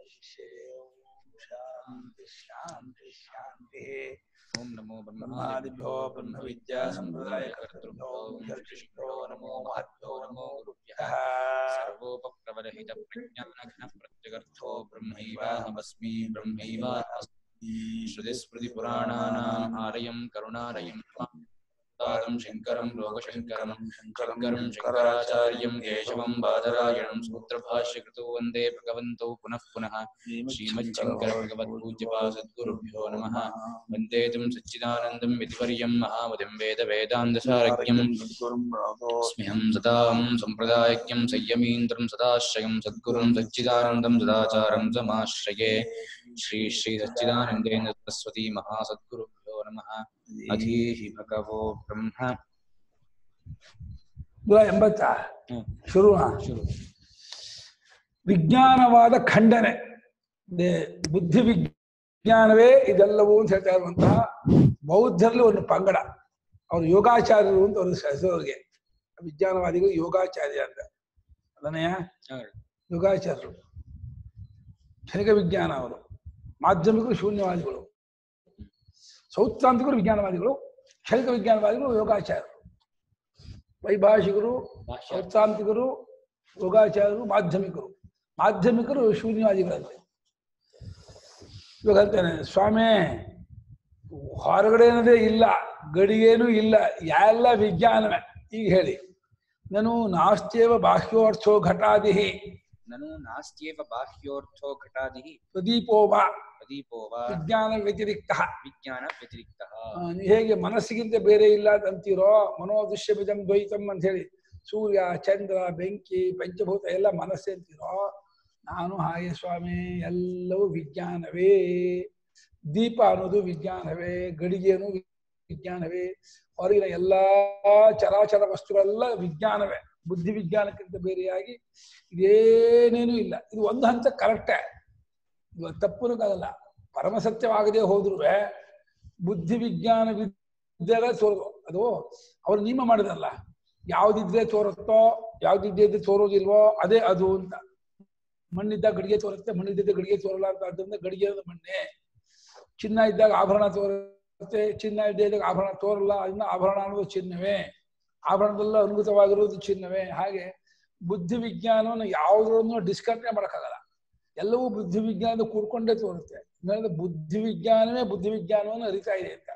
ಶಾಂತಿ ಶಾಂತಿ ಶಾಂತಿ ಓಂ ನಮೋ ಬ್ರಹ್ಮಾದಿಭ್ಯೋ ಬ್ರಹ್ಮ ವಿದ್ಯಾ ಸಂಪ್ರದಾಯ ಕರ್ತೃಭ್ಯೋ ವಿಶಿಷ್ಟೋ ನಮೋ ಮಹದ್ಭ್ಯೋ ನಮೋ ಗುರುಭ್ಯಃ ಸರ್ವೋಪಪ್ರವರಹಿತ ಪ್ರಜ್ಞಾನಘನ ಪ್ರತ್ಯಗರ್ಥೋ ಬ್ರಹ್ಮೈವಾಹಮಸ್ಮಿ ಬ್ರಹ್ಮೈವಾಸ್ಮಿ ಶ್ರುತಿಸ್ಮೃತಿಪುರಾಣಾನಾಂ ಆಲಯಂ ಕರುಣಾಲಯಂ ತಾರಂ ಶಂಕರಂ ಲೋಕಶಂಕರಂ ಶಂಕರಂ ಶಂಕರಾಚಾರ್ಯಂ ಕೇಶವಂ ಬಾದರಾಯಣಂ ಸೂತ್ರಭಾಷ್ಯಕೃತೋ ವಂದೇ ಭಗವಂತೌ ಪುನಃ ಪುನಃ ಶ್ರೀಮಚ್ಛಂಕರ ಭಗವದ್ಪೂಜ್ಯಪಾಸದ್ಗುರುಭ್ಯೋ ನಮಃ वन्दे तं सच्चिदानन्दं विधिवर्यं महामतिं वेदवेदान्तसारज्ञं स्म्यहं सदां सम्प्रदायज्ञं संयमीन्द्रं सदाश्रयं सद्गुरुं सच्चिदानन्दं सदाचारं समाश्रये श्री श्री सच्चिदानन्देन्द्र सरस्वती महासद्गुरुभ्यो नमः अधीहि भगवो ब्रह्म ನೂರ ಎಂಬತ್ತ ಹ್ಮ್. ಶುರುನಾ ಶುರು ವಿಜ್ಞಾನವಾದ ಖಂಡನೆ ದೇ- ಬುದ್ಧಿ ವಿಜ್ಞಾನವೇ ಇದೆಲ್ಲವೂ ಅಂತ ಹೇಳ್ತಾ ಇರುವಂತಹ ಬೌದ್ಧರಲ್ಲಿ ಒಂದು ಪಂಗಡ ಅವರು ಯೋಗಾಚಾರ್ಯರು ಅಂತ ಅವ್ರ ಹೆಸರು ಅವ್ರಿಗೆ ವಿಜ್ಞಾನವಾದಿಗಳು ಯೋಗಾಚಾರ್ಯ ಅಂತ ಅದನ್ನೇ ಯೋಗಾಚಾರ್ಯರು ಕ್ಷಣಿಕ ವಿಜ್ಞಾನ ಅವರು ಮಾಧ್ಯಮಿಕರು ಶೂನ್ಯವಾದಿಗಳು ಸೌತ್ರಾಂತಿಕರು ವಿಜ್ಞಾನವಾದಿಗಳು ಕ್ಷಣಿಕ ವಿಜ್ಞಾನವಾದಿಗಳು ಯೋಗಾಚಾರ್ಯರು ವೈಭಾಷಿಕರು ಸೌತ್ರಾಂತಿಕರು ಯೋಗಾಚಾರ್ಯರು ಮಾಧ್ಯಮಿಕರು ಮಾಧ್ಯಮಿಕರು ಶೂನ್ಯವಾದಿಗಳಂತೆ ಇವಾಗ ಹೇಳ್ತೇನೆ ಸ್ವಾಮಿ ಹೊರಗಡೆ ಅನ್ನೋದೇ ಇಲ್ಲ ಗಡಿಗೇನೂ ಇಲ್ಲ ಎಲ್ಲ ವಿಜ್ಞಾನವೇ ಈಗ ಹೇಳಿ ನಾನು ನಾಸ್ತ್ಯೇವ ಬಾಹ್ಯೋರ್ಥೋ ಘಟಾದಿ ननु नास्त्येव बाह्योऽर्थो घटादिः ಪ್ರದೀಪೋ ವಾ प्रदीपो वा ವಿಜ್ಞಾನ ವ್ಯತಿರಿಕ್ತ विज्ञानव्यतिरिक्तः ನೀವು ಹೇಗೆ ಮನಸ್ಸಿಗಿಂತ ಬೇರೆ ಇಲ್ಲ ಅಂತ ಅಂತೀರೋ ಮನೋದೃಶ್ಯಮಿದಂ ದ್ವೈತಂ ಅಂತ ಹೇಳಿ ಸೂರ್ಯ ಚಂದ್ರ ಬೆಂಕಿ ಪಂಚಭೂತ ಎಲ್ಲ ಮನಸ್ಸೇ ಅಂತೀರೋ ನಾನು ಹಾಗೆ ಸ್ವಾಮಿ ಎಲ್ಲವೂ ವಿಜ್ಞಾನವೇ ದೀಪ ಅನ್ನೋದು ವಿಜ್ಞಾನವೇ ಗಡಿಗೆನು ವಿಜ್ಞಾನವೇ ಹೊರಗಿನ ಎಲ್ಲಾ ಚರಾಚರ ವಸ್ತುಗಳೆಲ್ಲ ವಿಜ್ಞಾನವೇ ಬುದ್ಧಿ ವಿಜ್ಞಾನಕ್ಕಿಂತ ಬೇರೆಯಾಗಿ ಇದೇನೇನೂ ಇಲ್ಲ ಇದು ಒಂದು ಹಂತ ಕರೆಕ್ಟೇ ಇದು ತಪ್ಪುನಕ್ಕಾಗಲ್ಲ ಪರಮ ಸತ್ಯವಾಗದೆ ಹೋದ್ರೂ ಬುದ್ಧಿ ವಿಜ್ಞಾನ ವಿದ್ಯೆಲ್ಲ ತೋರೋದು ಅದು ಅವ್ರು ನಿಯಮ ಮಾಡಿದಲ್ಲ ಯಾವ್ದಿದ್ರೆ ತೋರುತ್ತೋ ಯಾವ್ದಿದ್ದೇ ತೋರೋದಿಲ್ವೋ ಅದೇ ಅದು ಅಂತ ಮಣ್ಣಿದ್ದಾಗ ಗಡಿಗೆ ತೋರುತ್ತೆ ಮಣ್ಣಿದ್ದ ಗಡಿಗೆ ತೋರಲ್ಲ ಅಂತ ಆದ್ದರಿಂದ ಗಡಿಗೆ ಅನ್ನೋದು ಮಣ್ಣೆ ಚಿನ್ನ ಇದ್ದಾಗ ಆಭರಣ ತೋರುತ್ತೆ ಚಿನ್ನ ಇದ್ದೇ ಇದ್ದಾಗ ಆಭರಣ ತೋರಲ್ಲ ಅದನ್ನ ಆಭರಣ ಅನ್ನೋದು ಚಿನ್ನವೇ ಆಭರಣದಲ್ಲ ಅನುಗತವಾಗಿರೋದು ಚಿನ್ನವೇ ಹಾಗೆ ಬುದ್ಧಿ ವಿಜ್ಞಾನವನ್ನು ಯಾವುದನ್ನು ಡಿಸ್ಕಂಟೆ ಮಾಡೋಕ್ಕಾಗಲ್ಲ ಎಲ್ಲವೂ ಬುದ್ಧಿ ವಿಜ್ಞಾನದ ಕೂಡ್ಕೊಂಡೇ ತೋರುತ್ತೆ ಅಂದ್ರೆ ಬುದ್ಧಿ ವಿಜ್ಞಾನವೇ ಬುದ್ಧಿ ವಿಜ್ಞಾನವನ್ನು ಅರಿತಾ ಇದೆ ಅಂತ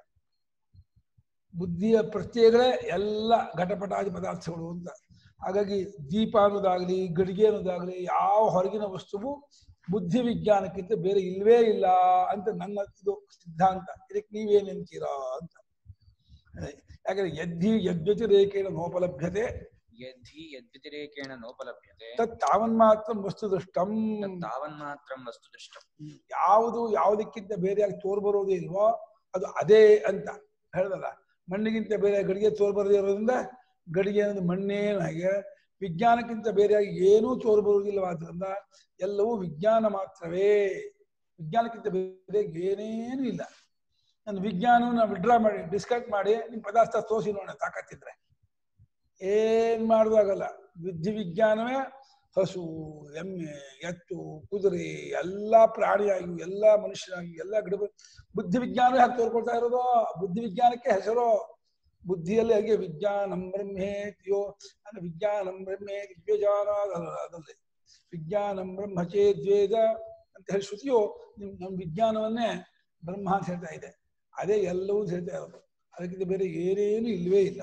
ಬುದ್ಧಿಯ ಪ್ರತ್ಯಯಗಳೇ ಎಲ್ಲ ಘಟಪಟಾದಿ ಪದಾರ್ಥಗಳು ಅಂತ ಹಾಗಾಗಿ ದೀಪ ಅನ್ನೋದಾಗ್ಲಿ ಗಡಿಗೆ ಅನ್ನೋದಾಗ್ಲಿ ಯಾವ ಹೊರಗಿನ ವಸ್ತುವು ಬುದ್ಧಿ ವಿಜ್ಞಾನಕ್ಕಿಂತ ಬೇರೆ ಇಲ್ವೇ ಇಲ್ಲ ಅಂತ ನನ್ನ ಇದು ಸಿದ್ಧಾಂತ ಇದಕ್ಕೆ ನೀವೇನೆಂತೀರಾ ಅಂತ ಅದೇ. ಯಾಕಂದ್ರೆ ಯದ್ದಿ ಯದ್ವ್ಯತಿರೇಕೇಣ ನೋಪಲಭ್ಯತೆ यद्धि यद्व्यतिरेकेण नोपलभ्यते ತತ್ ತಾವನ್ಮಾತ್ರ ವಸ್ತು ದೃಷ್ಟಂ तत् तावन्मात्रं वस्तु दृष्टम् ಯಾವುದು ಯಾವುದಕ್ಕಿಂತ ಬೇರೆಯಾಗಿ ತೋರ್ಬರೋದೇ ಇಲ್ವೋ ಅದು ಅದೇ ಅಂತ ಹೇಳ್ದಲ್ಲ ಮಣ್ಣಿಗಿಂತ ಬೇರೆ ಗಡಿಗೆ ತೋರ್ಬರದೇ ಇರೋದ್ರಿಂದ ಗಡಿಗೆ ಅನ್ನೋದು ಮಣ್ಣೇನು ಹಾಗೆ ವಿಜ್ಞಾನಕ್ಕಿಂತ ಬೇರೆಯಾಗಿ ಏನೂ ತೋರ್ಬರುವುದಿಲ್ಲವಾದ್ರಿಂದ ಎಲ್ಲವೂ ವಿಜ್ಞಾನ ಮಾತ್ರವೇ ವಿಜ್ಞಾನಕ್ಕಿಂತ ಬೇರೆ ಏನೇನು ಇಲ್ಲ ನಾನು ವಿಜ್ಞಾನವನ್ನು ವಿಡ್ರಾ ಮಾಡಿ ಡಿಸ್ಕಟ್ ಮಾಡಿ ನಿಮ್ಮ ಪದಾರ್ಥ ತೋರಿಸಿ ನೋಡೋಣ ತಾಕತ್ತಿದ್ರೆ ಏನ್ ಮಾಡುವಾಗಲ್ಲ ಬುದ್ಧಿ ವಿಜ್ಞಾನವೇ ಹಸು ಎಮ್ಮೆ ಎತ್ತು ಕುದುರೆ ಎಲ್ಲಾ ಪ್ರಾಣಿಯಾಗಿ ಎಲ್ಲಾ ಮನುಷ್ಯನಾಗಿ ಎಲ್ಲಾ ಗಿಡ ಬುದ್ಧಿ ವಿಜ್ಞಾನವೇ ಹಾಕಿ ತೋರ್ಕೊಳ್ತಾ ಇರೋದು ಬುದ್ಧಿ ವಿಜ್ಞಾನಕ್ಕೆ ಹೆಸರು ಬುದ್ಧಿಯಲ್ಲಿ ಹಾಗೆ ವಿಜ್ಞಾನಂ ಬ್ರಹ್ಮೇತ್ಯೋ ಅಂದ್ರೆ ವಿಜ್ಞಾನಂ ಬ್ರಹ್ಮೇ ದಿವ್ಯಜಾನ ಅದರಲ್ಲಿ ವಿಜ್ಞಾನಂ ಬ್ರಹ್ಮ ಚೇದ್ವೇದ ಅಂತ ಹೇಳಿ ಶ್ರುತಿಯು ನಿಮ್ ನಮ್ಮ ವಿಜ್ಞಾನವನ್ನೇ ಬ್ರಹ್ಮ ಅಂತ ಹೇಳ್ತಾ ಇದೆ ಅದೇ ಎಲ್ಲವೂ ಅಂತ ಹೇಳ್ತಾ ಇರೋದು ಅದಕ್ಕಿಂತ ಬೇರೆ ಏನೇನು ಇಲ್ವೇ ಇಲ್ಲ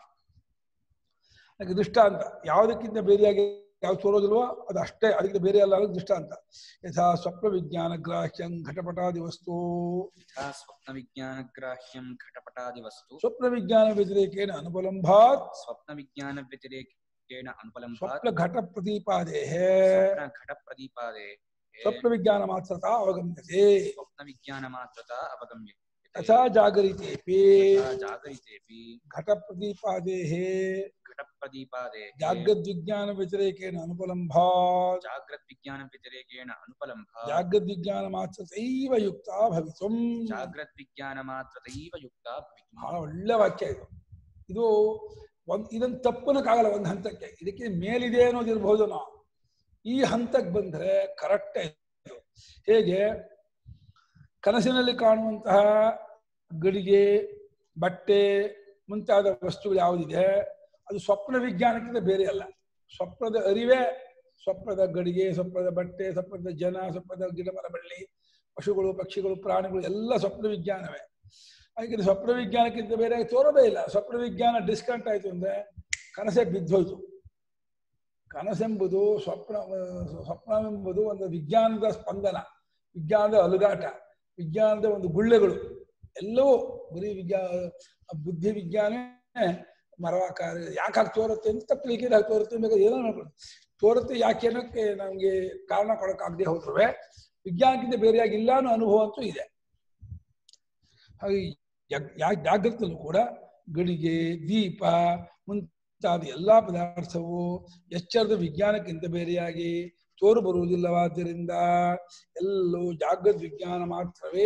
ಅದಕ್ಕೆ ದೃಷ್ಟಾಂತ ಯಾವುದಕ್ಕಿಂತ ಬೇರೆಯಾಗಿ ಯಾವ್ದು ತೋರೋದಿಲ್ವೋ ಅದು ಅಷ್ಟೇ ಅದಕ್ಕಿಂತ ಬೇರೆ ಅಲ್ಲ ಅನ್ನೋದು ದೃಷ್ಟಾಂತ ಯಥಾ ಸ್ವಪ್ನ ವಿಜ್ಞಾನ ಗ್ರಾಹ್ಯಂ ಘಟಪಟಾದಿ ವಸ್ತು यथा स्वप्नविज्ञानग्राह्यं घटपटादिवस्तु ಸ್ವಪ್ನ ವಿಜ್ಞಾನ ವ್ಯತಿರೇಕೇನ ಅನುಪಲಂಭಾತ್ स्वप्नविज्ञानव्यतिरेकेण अनुपलम्भात् ಸ್ವಪ್ನ ಘಟ ಪ್ರದೀಪಾದೇ स्वप्नघटप्रदीपादे ಸ್ವಪ್ನ ವಿಜ್ಞಾನ ಮಾತ್ರತಾ ಅವಗಮ್ಯತೆ स्वप्नविज्ञानमात्रता अवगम्यते ತಥಾ ಜಾಗರಿತೇಪಿ यथा जागरितेऽपि ಘಟ ಪ್ರದೀಪಾದೇ घटप्रदीपादे ಜಾಗದ್ವಿಜ್ಞಾನ ವ್ಯತಿರೇಕೇನ ಅನುಪಲಂಭಾತ್ जाग्रद्विज्ञानव्यतिरेकेण अनुपलम्भात् ಜಾಗದ್ವಿಜ್ಞಾನ ಮಾತ್ರತೈವ ಯುಕ್ತ ಭವಿತುಂ जाग्रद्विज्ञानमात्रतैव युक्ता भवितुम् ಬಹಳ ಒಳ್ಳೆ ವಾಕ್ಯ ಇದು ಇದು ಒಂದ್ ಇದನ್ನ ತಪ್ಪನಕ್ಕಾಗಲ್ಲ ಒಂದು ಹಂತಕ್ಕೆ ಇದಕ್ಕೆ ಮೇಲಿದೆ ಅನ್ನೋದಿರ್ಬೋದು ನಾವು ಈ ಹಂತಕ್ಕೆ ಬಂದ್ರೆ ಕರೆಕ್ಟ್ ಇದು ಹೇಗೆ ಕನಸಿನಲ್ಲಿ ಕಾಣುವಂತಹ ಗಡಿಗೆ ಬಟ್ಟೆ ಮುಂತಾದ ವಸ್ತುಗಳು ಯಾವುದಿದೆ ಅದು ಸ್ವಪ್ನ ವಿಜ್ಞಾನಕ್ಕಿಂತ ಬೇರೆ ಅಲ್ಲ ಸ್ವಪ್ನದ ಅರಿವೇ ಸ್ವಪ್ನದ ಗಡಿಗೆ ಸ್ವಪ್ನದ ಬಟ್ಟೆ ಸ್ವಪ್ನದ ಜನ ಸ್ವಪ್ನದ ಗಿಡಮರ ಬಳ್ಳಿ ಪಶುಗಳು ಪಕ್ಷಿಗಳು ಪ್ರಾಣಿಗಳು ಎಲ್ಲ ಸ್ವಪ್ನ ವಿಜ್ಞಾನವೇ ಹಾಗೆ ಸ್ವಪ್ನ ವಿಜ್ಞಾನಕ್ಕಿಂತ ಬೇರೆ ತೋರೋದೇ ಇಲ್ಲ ಸ್ವಪ್ನ ವಿಜ್ಞಾನ ಡಿಸ್ಕನೆಕ್ಟ್ ಆಯ್ತು ಅಂದ್ರೆ ಕನಸೇ ಬಿದ್ದೋಯ್ತು ಕನಸೆಂಬುದು ಸ್ವಪ್ನ ಸ್ವಪ್ನವೆಂಬುದು ಒಂದು ವಿಜ್ಞಾನದ ಸ್ಪಂದನ ವಿಜ್ಞಾನದ ಅಲುಗಾಟ ವಿಜ್ಞಾನದ ಒಂದು ಗುಳ್ಳೆಗಳು ಎಲ್ಲವೂ ಬರೀ ವಿಜ್ಞಾನ ಬುದ್ಧಿ ವಿಜ್ಞಾನವೇ ಮರವಾಕಾರ ಯಾಕೆ ಹಾಕಿ ತೋರುತ್ತೆ ಅಂತ ತಪ್ಪಲಿಕ್ಕೆ ಹಾಕಿ ತೋರುತ್ತೆ ಬೇಕಾದ್ರೆ ಏನೋ ಮಾಡ್ಕೊಳ್ಳಿ ತೋರುತ್ತೆ ಯಾಕೆ ಅನ್ನೋಕ್ಕೆ ನಮಗೆ ಕಾರಣ ಕೊಡೋಕ್ಕಾಗದೆ ಹೋದ್ರುವೆ ವಿಜ್ಞಾನಕ್ಕಿಂತ ಬೇರೆಯಾಗಿ ಇಲ್ಲ ಅನ್ನೋ ಅನುಭವ ಅಂತೂ ಇದೆ ಹಾಗೆ ಯಾ- ಯಾ ಜಾಗೃತಲ್ಲೂ ಕೂಡ ಗಡಿಗೆ ದೀಪ ಮುಂತಾದ ಎಲ್ಲಾ ಪದಾರ್ಥವು ಎಚ್ಚರದ ವಿಜ್ಞಾನಕ್ಕಿಂತ ಬೇರೆಯಾಗಿ ತೋರು ಬರುವುದಿಲ್ಲವಾದ್ದರಿಂದ ಎಲ್ಲವೂ ಜಾಗೃತ್ ವಿಜ್ಞಾನ ಮಾತ್ರವೇ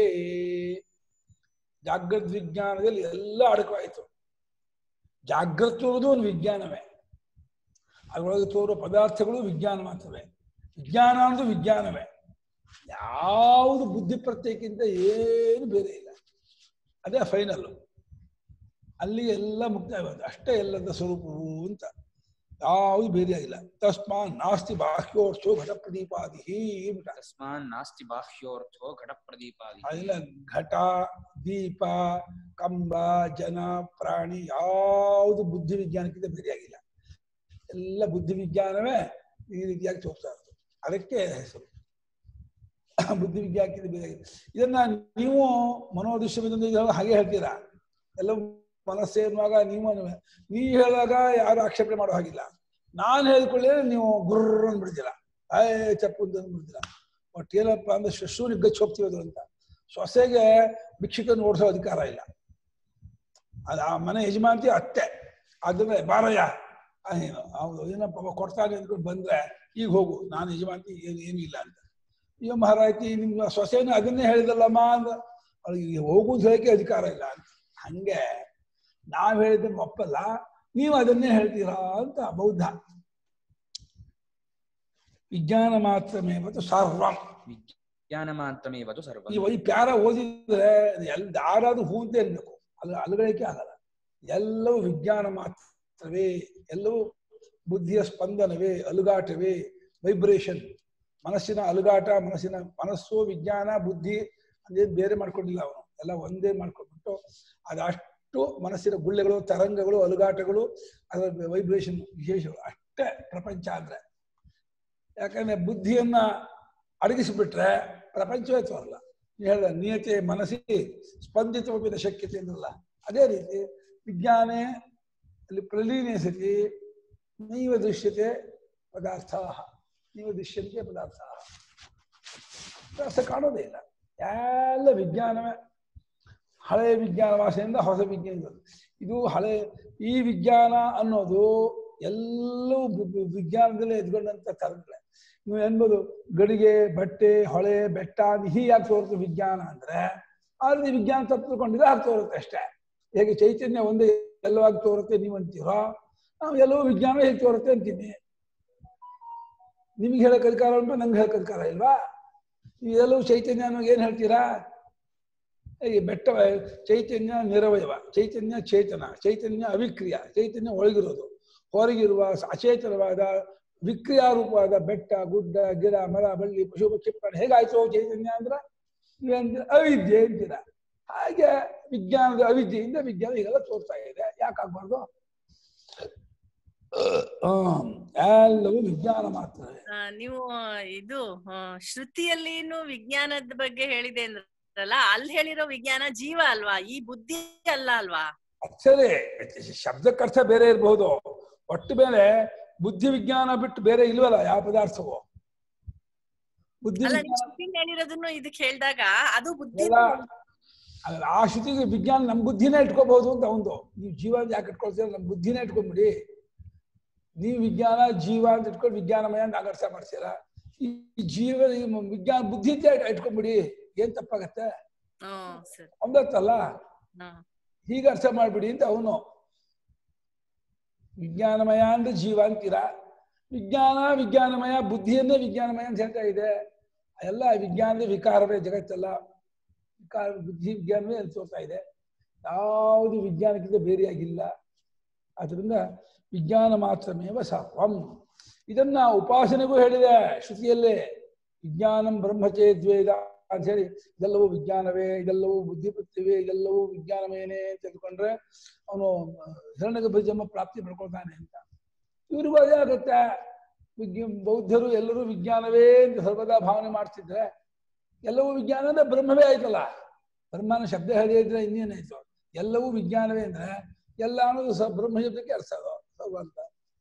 ಜಾಗೃತ್ ವಿಜ್ಞಾನದಲ್ಲಿ ಎಲ್ಲ ಅಡಕವಾಯಿತು ಜಾಗೃತ ಇರುವುದು ಒಂದು ವಿಜ್ಞಾನವೇ ಅದರೊಳಗೆ ತೋರುವ ಪದಾರ್ಥಗಳು ವಿಜ್ಞಾನ ಮಾತ್ರವೇ ವಿಜ್ಞಾನ ಅಂದ್ರೆ ವಿಜ್ಞಾನವೇ ಯಾವುದು ಬುದ್ಧಿ ಪ್ರತ್ಯಕ್ಕಿಂತ ಏನು ಬೇರೆ ಇಲ್ಲ ಅದೇ ಫೈನಲ್ಲು ಅಲ್ಲಿ ಎಲ್ಲ ಮುಕ್ತಾಯವಾದ ಅಷ್ಟೇ ಎಲ್ಲದ ಸ್ವರೂಪವು ಅಂತ ಯಾವುದು ಬೇರೆ ಆಗಿಲ್ಲ ತಸ್ಮಾನ್ ನಾಸ್ತಿ ಬಾಹ್ಯೋರ್ಥೋ ಘಟ ಪ್ರದೀಪಾದಿ ಅಂತ ತಸ್ಮಾನ್ ನಾಸ್ತಿ ಬಾಹ್ಯೋರ್ಥೋ ಘಟ ಪ್ರದೀಪಾದಿ ಅದಿಲ್ಲ ಘಟ ದೀಪ ಕಂಬ ಜನ ಪ್ರಾಣಿ ಯಾವುದು ಬುದ್ಧಿ ವಿಜ್ಞಾನಕ್ಕಿಂತ ಬೇರೆಯಾಗಿಲ್ಲ ಎಲ್ಲ ಬುದ್ಧಿ ವಿಜ್ಞಾನವೇ ಈ ರೀತಿಯಾಗಿ ತೋರ್ತಾ ಇರೋದು ಅದಕ್ಕೆ ಹೆಸರು ಬುದ್ಧಿ ವಿಜ್ಞಾನಕ್ಕಿಂತ ಬೇರೆಯಾಗಿದೆ ಇದನ್ನ ನೀವು ಮನೋದೃಶ್ಯದಿಂದ ಹಾಗೆ ಹೇಳ್ತೀರಾ ಎಲ್ಲ ಮನಸ್ಸೇ ಎನ್ನುವಾಗ ನೀವು ಅನ್ನುವ- ನೀವು ಹೇಳಿದಾಗ ಯಾರು ಆಕ್ಷೇಪಣೆ ಮಾಡೋ ಹಾಗಿಲ್ಲ ನಾನು ಹೇಳಿಕೊಳ್ಳಿದ್ರೆ ನೀವು ಗುರ್ರ ಅಂದ್ಬಿಡ್ತೀರ ಏ ಚಪ್ಪು ಅಂತ ಅಂದ್ಬಿಡ್ತೀರ ಒಟ್ಟು ಏನಪ್ಪ ಅಂದ್ರೆ ಶಶೂನಿಗೆ ಗಚ್ಚಿ ಹೋಗ್ತೀವದು ಅಂತ ಸೊಸೆಗೆ ಭಿಕ್ಷುಕನ್ನು ಓಡಿಸೋ ಅಧಿಕಾರ ಇಲ್ಲ ಅದು ಆ ಮನೆ ಯಜಮಾಂತಿ ಅತ್ತೆ ಅದನ್ನ ಬಾರಯ್ಯ ಆ ಏನು ಹೌದು ಏನಪ್ಪ ಅವ ಕೊಡ್ತಾನೆ ಅಂದ್ಕೊಂಡು ಬಂದ್ರೆ ಈಗ ಹೋಗು ನಾನು ಯಜಮಾಂತಿ ಏನು ಏನೂ ಇಲ್ಲ ಅಂತ ಈಗ ಮಹಾರಾಜಿ ನಿಮ್ಮ ಸೊಸೆನ ಅದನ್ನೇ ಹೇಳಿದಲ್ಲಮ್ಮ ಅಂದ ಅವಳಿಗೆ ಹೋಗುದು ಹೇಳಕ್ಕೆ ಅಧಿಕಾರ ಇಲ್ಲ ಅಂತ ಹಂಗೆ ನಾವ್ ಹೇಳಿದ್ದನ್ನು ಒಪ್ಪಲ್ಲ ನೀವು ಅದನ್ನೇ ಹೇಳ್ತೀರಾ ಅಂತ ಬೌದ್ಧ ವಿಜ್ಞಾನ ಮಾತ್ರಮೇ ಮತ್ತು ಸರ್ವಂ ವಿಜ್ಞಾನ ಮಾತ್ರಮೇವದು ಸರ್ವ ಈ ಈ ಪ್ಯಾರ ಓದಿದ್ರೆ ಎಲ್ ಯಾರಾದ್ರೂ ಹೂ ಅಂತ ಇರ್ಬೇಕು ಅದು ಅಲುಗಳಿಕೆ ಆಗಲ್ಲ ಎಲ್ಲವೂ ವಿಜ್ಞಾನ ಮಾತ್ರವೇ ಎಲ್ಲವೂ ಬುದ್ಧಿಯ ಸ್ಪಂದನವೇ ಅಲುಗಾಟವೇ ವೈಬ್ರೇಷನ್ ಮನಸ್ಸಿನ ಅಲುಗಾಟ ಮನಸ್ಸಿನ ಮನಸ್ಸು ವಿಜ್ಞಾನ ಬುದ್ಧಿ ಅದೇನು ಬೇರೆ ಮಾಡ್ಕೊಂಡಿಲ್ಲ ಅವನು ಎಲ್ಲ ಒಂದೇ ಮಾಡ್ಕೊಂಡ್ಬಿಟ್ಟು ಅದಷ್ಟು ಮನಸ್ಸಿನ ಗುಳ್ಳೆಗಳು ತರಂಗಗಳು ಅಲುಗಾಟಗಳು ಅದರ ವೈಬ್ರೇಷನ್ ವಿಶೇಷಗಳು ಅಷ್ಟೇ ಪ್ರಪಂಚ ಅಂದ್ರೆ ಯಾಕಂದ್ರೆ ಬುದ್ಧಿಯನ್ನ ಅಡಗಿಸಿಬಿಟ್ರೆ ಪ್ರಪಂಚವೇ ತೋರಲ್ಲ ನೀ ಹೇಳ್ದ ನಿಯತೆ ಮನಸ್ಸಿ ಸ್ಪಂದಿತವಿದ ಶಕ್ಯತೆ ಅಂದ್ರಲ್ಲ ಅದೇ ರೀತಿ ವಿಜ್ಞಾನೇ ಅಲ್ಲಿ ಪ್ರಲೀನೇ ಸತಿ ನೈವ ದೃಶ್ಯತೆ ಪದಾರ್ಥ ನೀವು ದೃಶ್ಯಂತೆ ಪದಾರ್ಥ ಪದಾರ್ಥ ಕಾಣೋದೇ ಇಲ್ಲ ಎಲ್ಲ ವಿಜ್ಞಾನವೇ ಹಳೆಯ ವಿಜ್ಞಾನ ಭಾಷೆಯಿಂದ ಹೊಸ ವಿಜ್ಞಾನ ಇದು ಹಳೆ ಈ ವಿಜ್ಞಾನ ಅನ್ನೋದು ಎಲ್ಲವೂ ವಿ- ವಿ- ವಿಜ್ಞಾನದಲ್ಲೇ ಎದ್ಕೊಂಡಂತ ತರಗಳೇ ನೀವು ಎನ್ಬೋದು ಗಡಿಗೆ ಬಟ್ಟೆ ಹೊಳೆ ಬೆಟ್ಟ ಹೀ ಯಾಕೆ ತೋರುತ್ತೆ ವಿಜ್ಞಾನ ಅಂದ್ರೆ ಆದ್ರೆ ವಿಜ್ಞಾನ ತಪ್ಪು ತಿಳ್ಕೊಂಡಿದ್ರೆ ಹಾಗೆ ತೋರುತ್ತೆ ಅಷ್ಟೇ ಹೇಗೆ ಚೈತನ್ಯ ಒಂದೇ ಎಲ್ಲವಾಗಿ ತೋರುತ್ತೆ ನೀವು ಅಂತೀರೋ ನಾವು ಎಲ್ಲವೂ ವಿಜ್ಞಾನ ಹೇಗೆ ತೋರುತ್ತೆ ಅಂತೀನಿ ನಿಮ್ಗೆ ಹೇಳಕ್ ಅಧಿಕಾರ ಉಂಟು ನಂಗೆ ಹೇಳಕ್ ಅಧಿಕಾರ ಇಲ್ವಾ ನೀವು ಎಲ್ಲವೂ ಚೈತನ್ಯ ಅನ್ನೋದು ಏನ್ ಹೇಳ್ತೀರಾ ಈ ಬೆಟ್ಟ ಚೈತನ್ಯ ನಿರವಯವ ಚೈತನ್ಯ ಚೇತನ ಚೈತನ್ಯ ಅವಿಕ್ರಿಯ ಚೈತನ್ಯ ಒಳಗಿರೋದು ಹೊರಗಿರುವ ಅಚೇತನವಾದ ವಿಕ್ರಿಯಾರೂಪವಾದ ಬೆಟ್ಟ ಗುಡ್ಡ ಗಿಡ ಮರ ಬಳ್ಳಿ ಪಶು ಪಕ್ಷಿ ಪ್ರಾಣಿ ಹೇಗಾಯ್ತು ಚೈತನ್ಯ ಅಂದ್ರೆ ನೀವೇಂದ್ರ ಅವಿದ್ಯೆ ಅಂತೀರ ಹಾಗೆ ವಿಜ್ಞಾನದ ಅವಿದ್ಯೆಯಿಂದ ವಿಜ್ಞಾನ ಈಗೆಲ್ಲ ತೋರ್ತಾ ಇದೆ ಯಾಕಾಗ್ಬಾರ್ದು ಹ್ಮ್, ಎಲ್ಲವೂ ವಿಜ್ಞಾನ ಮಾತ್ರವೇ ಆ, ನೀವು ಇದು ಆ, ಶ್ರುತಿಯಲ್ಲಿನೂ ವಿಜ್ಞಾನದ ಬಗ್ಗೆ ಹೇಳಿದೆ ಅಂದ್ರಲ್ಲ ಅಲ್ಲಿ ಹೇಳಿರೋ ವಿಜ್ಞಾನ ಜೀವ ಅಲ್ವಾ ಈ ಬುದ್ಧಿ ಅಲ್ಲ ಅಲ್ವಾ ಸರಿ ಶಬ್ದಕ್ಕರ್ಥ ಬೇರೆ ಇರಬಹುದು ಒಟ್ಟು ಮೇಲೆ ಬುದ್ಧಿ ವಿಜ್ಞಾನ ಬಿಟ್ಟು ಬೇರೆ ಇಲ್ವಲ್ಲ ಯಾವ ಪದಾರ್ಥವು ಬುದ್ಧಿ ಅಲ್ಲ ನೀವು ವಿಜ್ಞಾನ ಶ್ರುತಿ ಹೇಳಿರೋದನ್ನು ಇದಕ್ಕೆ ಹೇಳಿದಾಗ ಅದು ಬುದ್ಧಿ ಎಲ್ಲ ಅಲ್ಲ, ಆ ಶ್ರುತಿಗೆ ವಿಜ್ಞಾನ ನಮ್ಮ ಬುದ್ಧಿನೇ ಇಟ್ಕೋಬಹುದು ಅಂತ ಒಂದು ನೀವು ಜೀವ ಅಂತ ಯಾಕೆ ಇಟ್ಕೊಳ್ತೀರ ನಮ್ಮ ಬುದ್ಧಿನೇ ಇಟ್ಕೊಂಡ್ಬಿಡಿ ನೀವು ವಿಜ್ಞಾನ ಜೀವ ಅಂತ ಇಟ್ಕೊಂಡು ವಿಜ್ಞಾನಮಯ ಅಂತ ಅಗರ್ಸ ಮಾಡ್ತೀರ ಈ ಈ ಜೀವ ಈ ಮ- ವಿಜ್ಞಾನ ಬುದ್ಧಿ ಅಂತ ಇಟ್ಕೊಂಡ್ಬಿಡಿ ಏನ್ ತಪ್ಪಾಗತ್ತೆ ಹ್ಮ್ ಸರಿ ಒಂದತ್ತಲ್ಲ ಹ್ಮ್ ಹೀಗೆ ಅರ್ಥ ಮಾಡ್ಬಿಡಿ ಅಂತ ಅವನು ವಿಜ್ಞಾನಮಯ ಅಂದ್ರೆ ಜೀವ ಅಂತೀರ ವಿಜ್ಞಾನ ವಿಜ್ಞಾನಮಯ ಬುದ್ಧಿಯನ್ನೇ ವಿಜ್ಞಾನಮಯ ಅಂತ ಹೇಳ್ತಾ ಇದೆ ಎಲ್ಲ ವಿಜ್ಞಾನದ ವಿಕಾರವೇ ಜಗತ್ತೆಲ್ಲ ವಿಕಾರ ಬುದ್ಧಿ ವಿಜ್ಞಾನವೇ ಅಲ್ಲಿ ತೋರ್ತಾ ಇದೆ ಯಾವುದು ವಿಜ್ಞಾನಕ್ಕಿಂತ ಬೇರೆಯಾಗಿಲ್ಲ ಆದ್ರಿಂದ ವಿಜ್ಞಾನ ಮಾತ್ರಮೇವ ಸರ್ವಂ ಇದನ್ನ ಉಪಾಸನೆಗೂ ಹೇಳಿದೆ ಶ್ರುತಿಯಲ್ಲೇ ವಿಜ್ಞಾನಂ ಬ್ರಹ್ಮಚೇದ್ವೇದ ಅಂತ ಹೇಳಿ ಇದೆಲ್ಲವೂ ವಿಜ್ಞಾನವೇ ಇದೆಲ್ಲವೂ ಬುದ್ಧಿಪತ್ಯವೇ ಇದೆಲ್ಲವೂ ವಿಜ್ಞಾನವೇನೇ ಅಂತ ತಿಳ್ಕೊಂಡ್ರೆ ಅವನು ಹಿರಣ್ಯ ಜನ್ಮ ಪ್ರಾಪ್ತಿ ಪಡ್ಕೊಳ್ತಾನೆ ಅಂತ ಇವ್ರಿಗೂ ಅದೇ ಆಗುತ್ತೆ ವಿಜ್ಞ ಬೌದ್ಧರು ಎಲ್ಲರೂ ವಿಜ್ಞಾನವೇ ಅಂತ ಸರ್ವದಾ ಭಾವನೆ ಮಾಡ್ತಿದ್ರೆ ಎಲ್ಲವೂ ವಿಜ್ಞಾನ ಅಂದ್ರೆ ಬ್ರಹ್ಮವೇ ಆಯ್ತಲ್ಲ ಬ್ರಹ್ಮನ ಶಬ್ದ ಹೇಳದೇ ಇದ್ರೆ ಇನ್ನೇನಾಯ್ತು ಎಲ್ಲವೂ ವಿಜ್ಞಾನವೇ ಅಂದ್ರೆ ಎಲ್ಲ ಅನ್ನೋದು ಸ ಬ್ರಹ್ಮ ಶಬ್ದಕ್ಕೆ ಅರ್ಥ ಅದು ಸರ್ವ ಅಂತ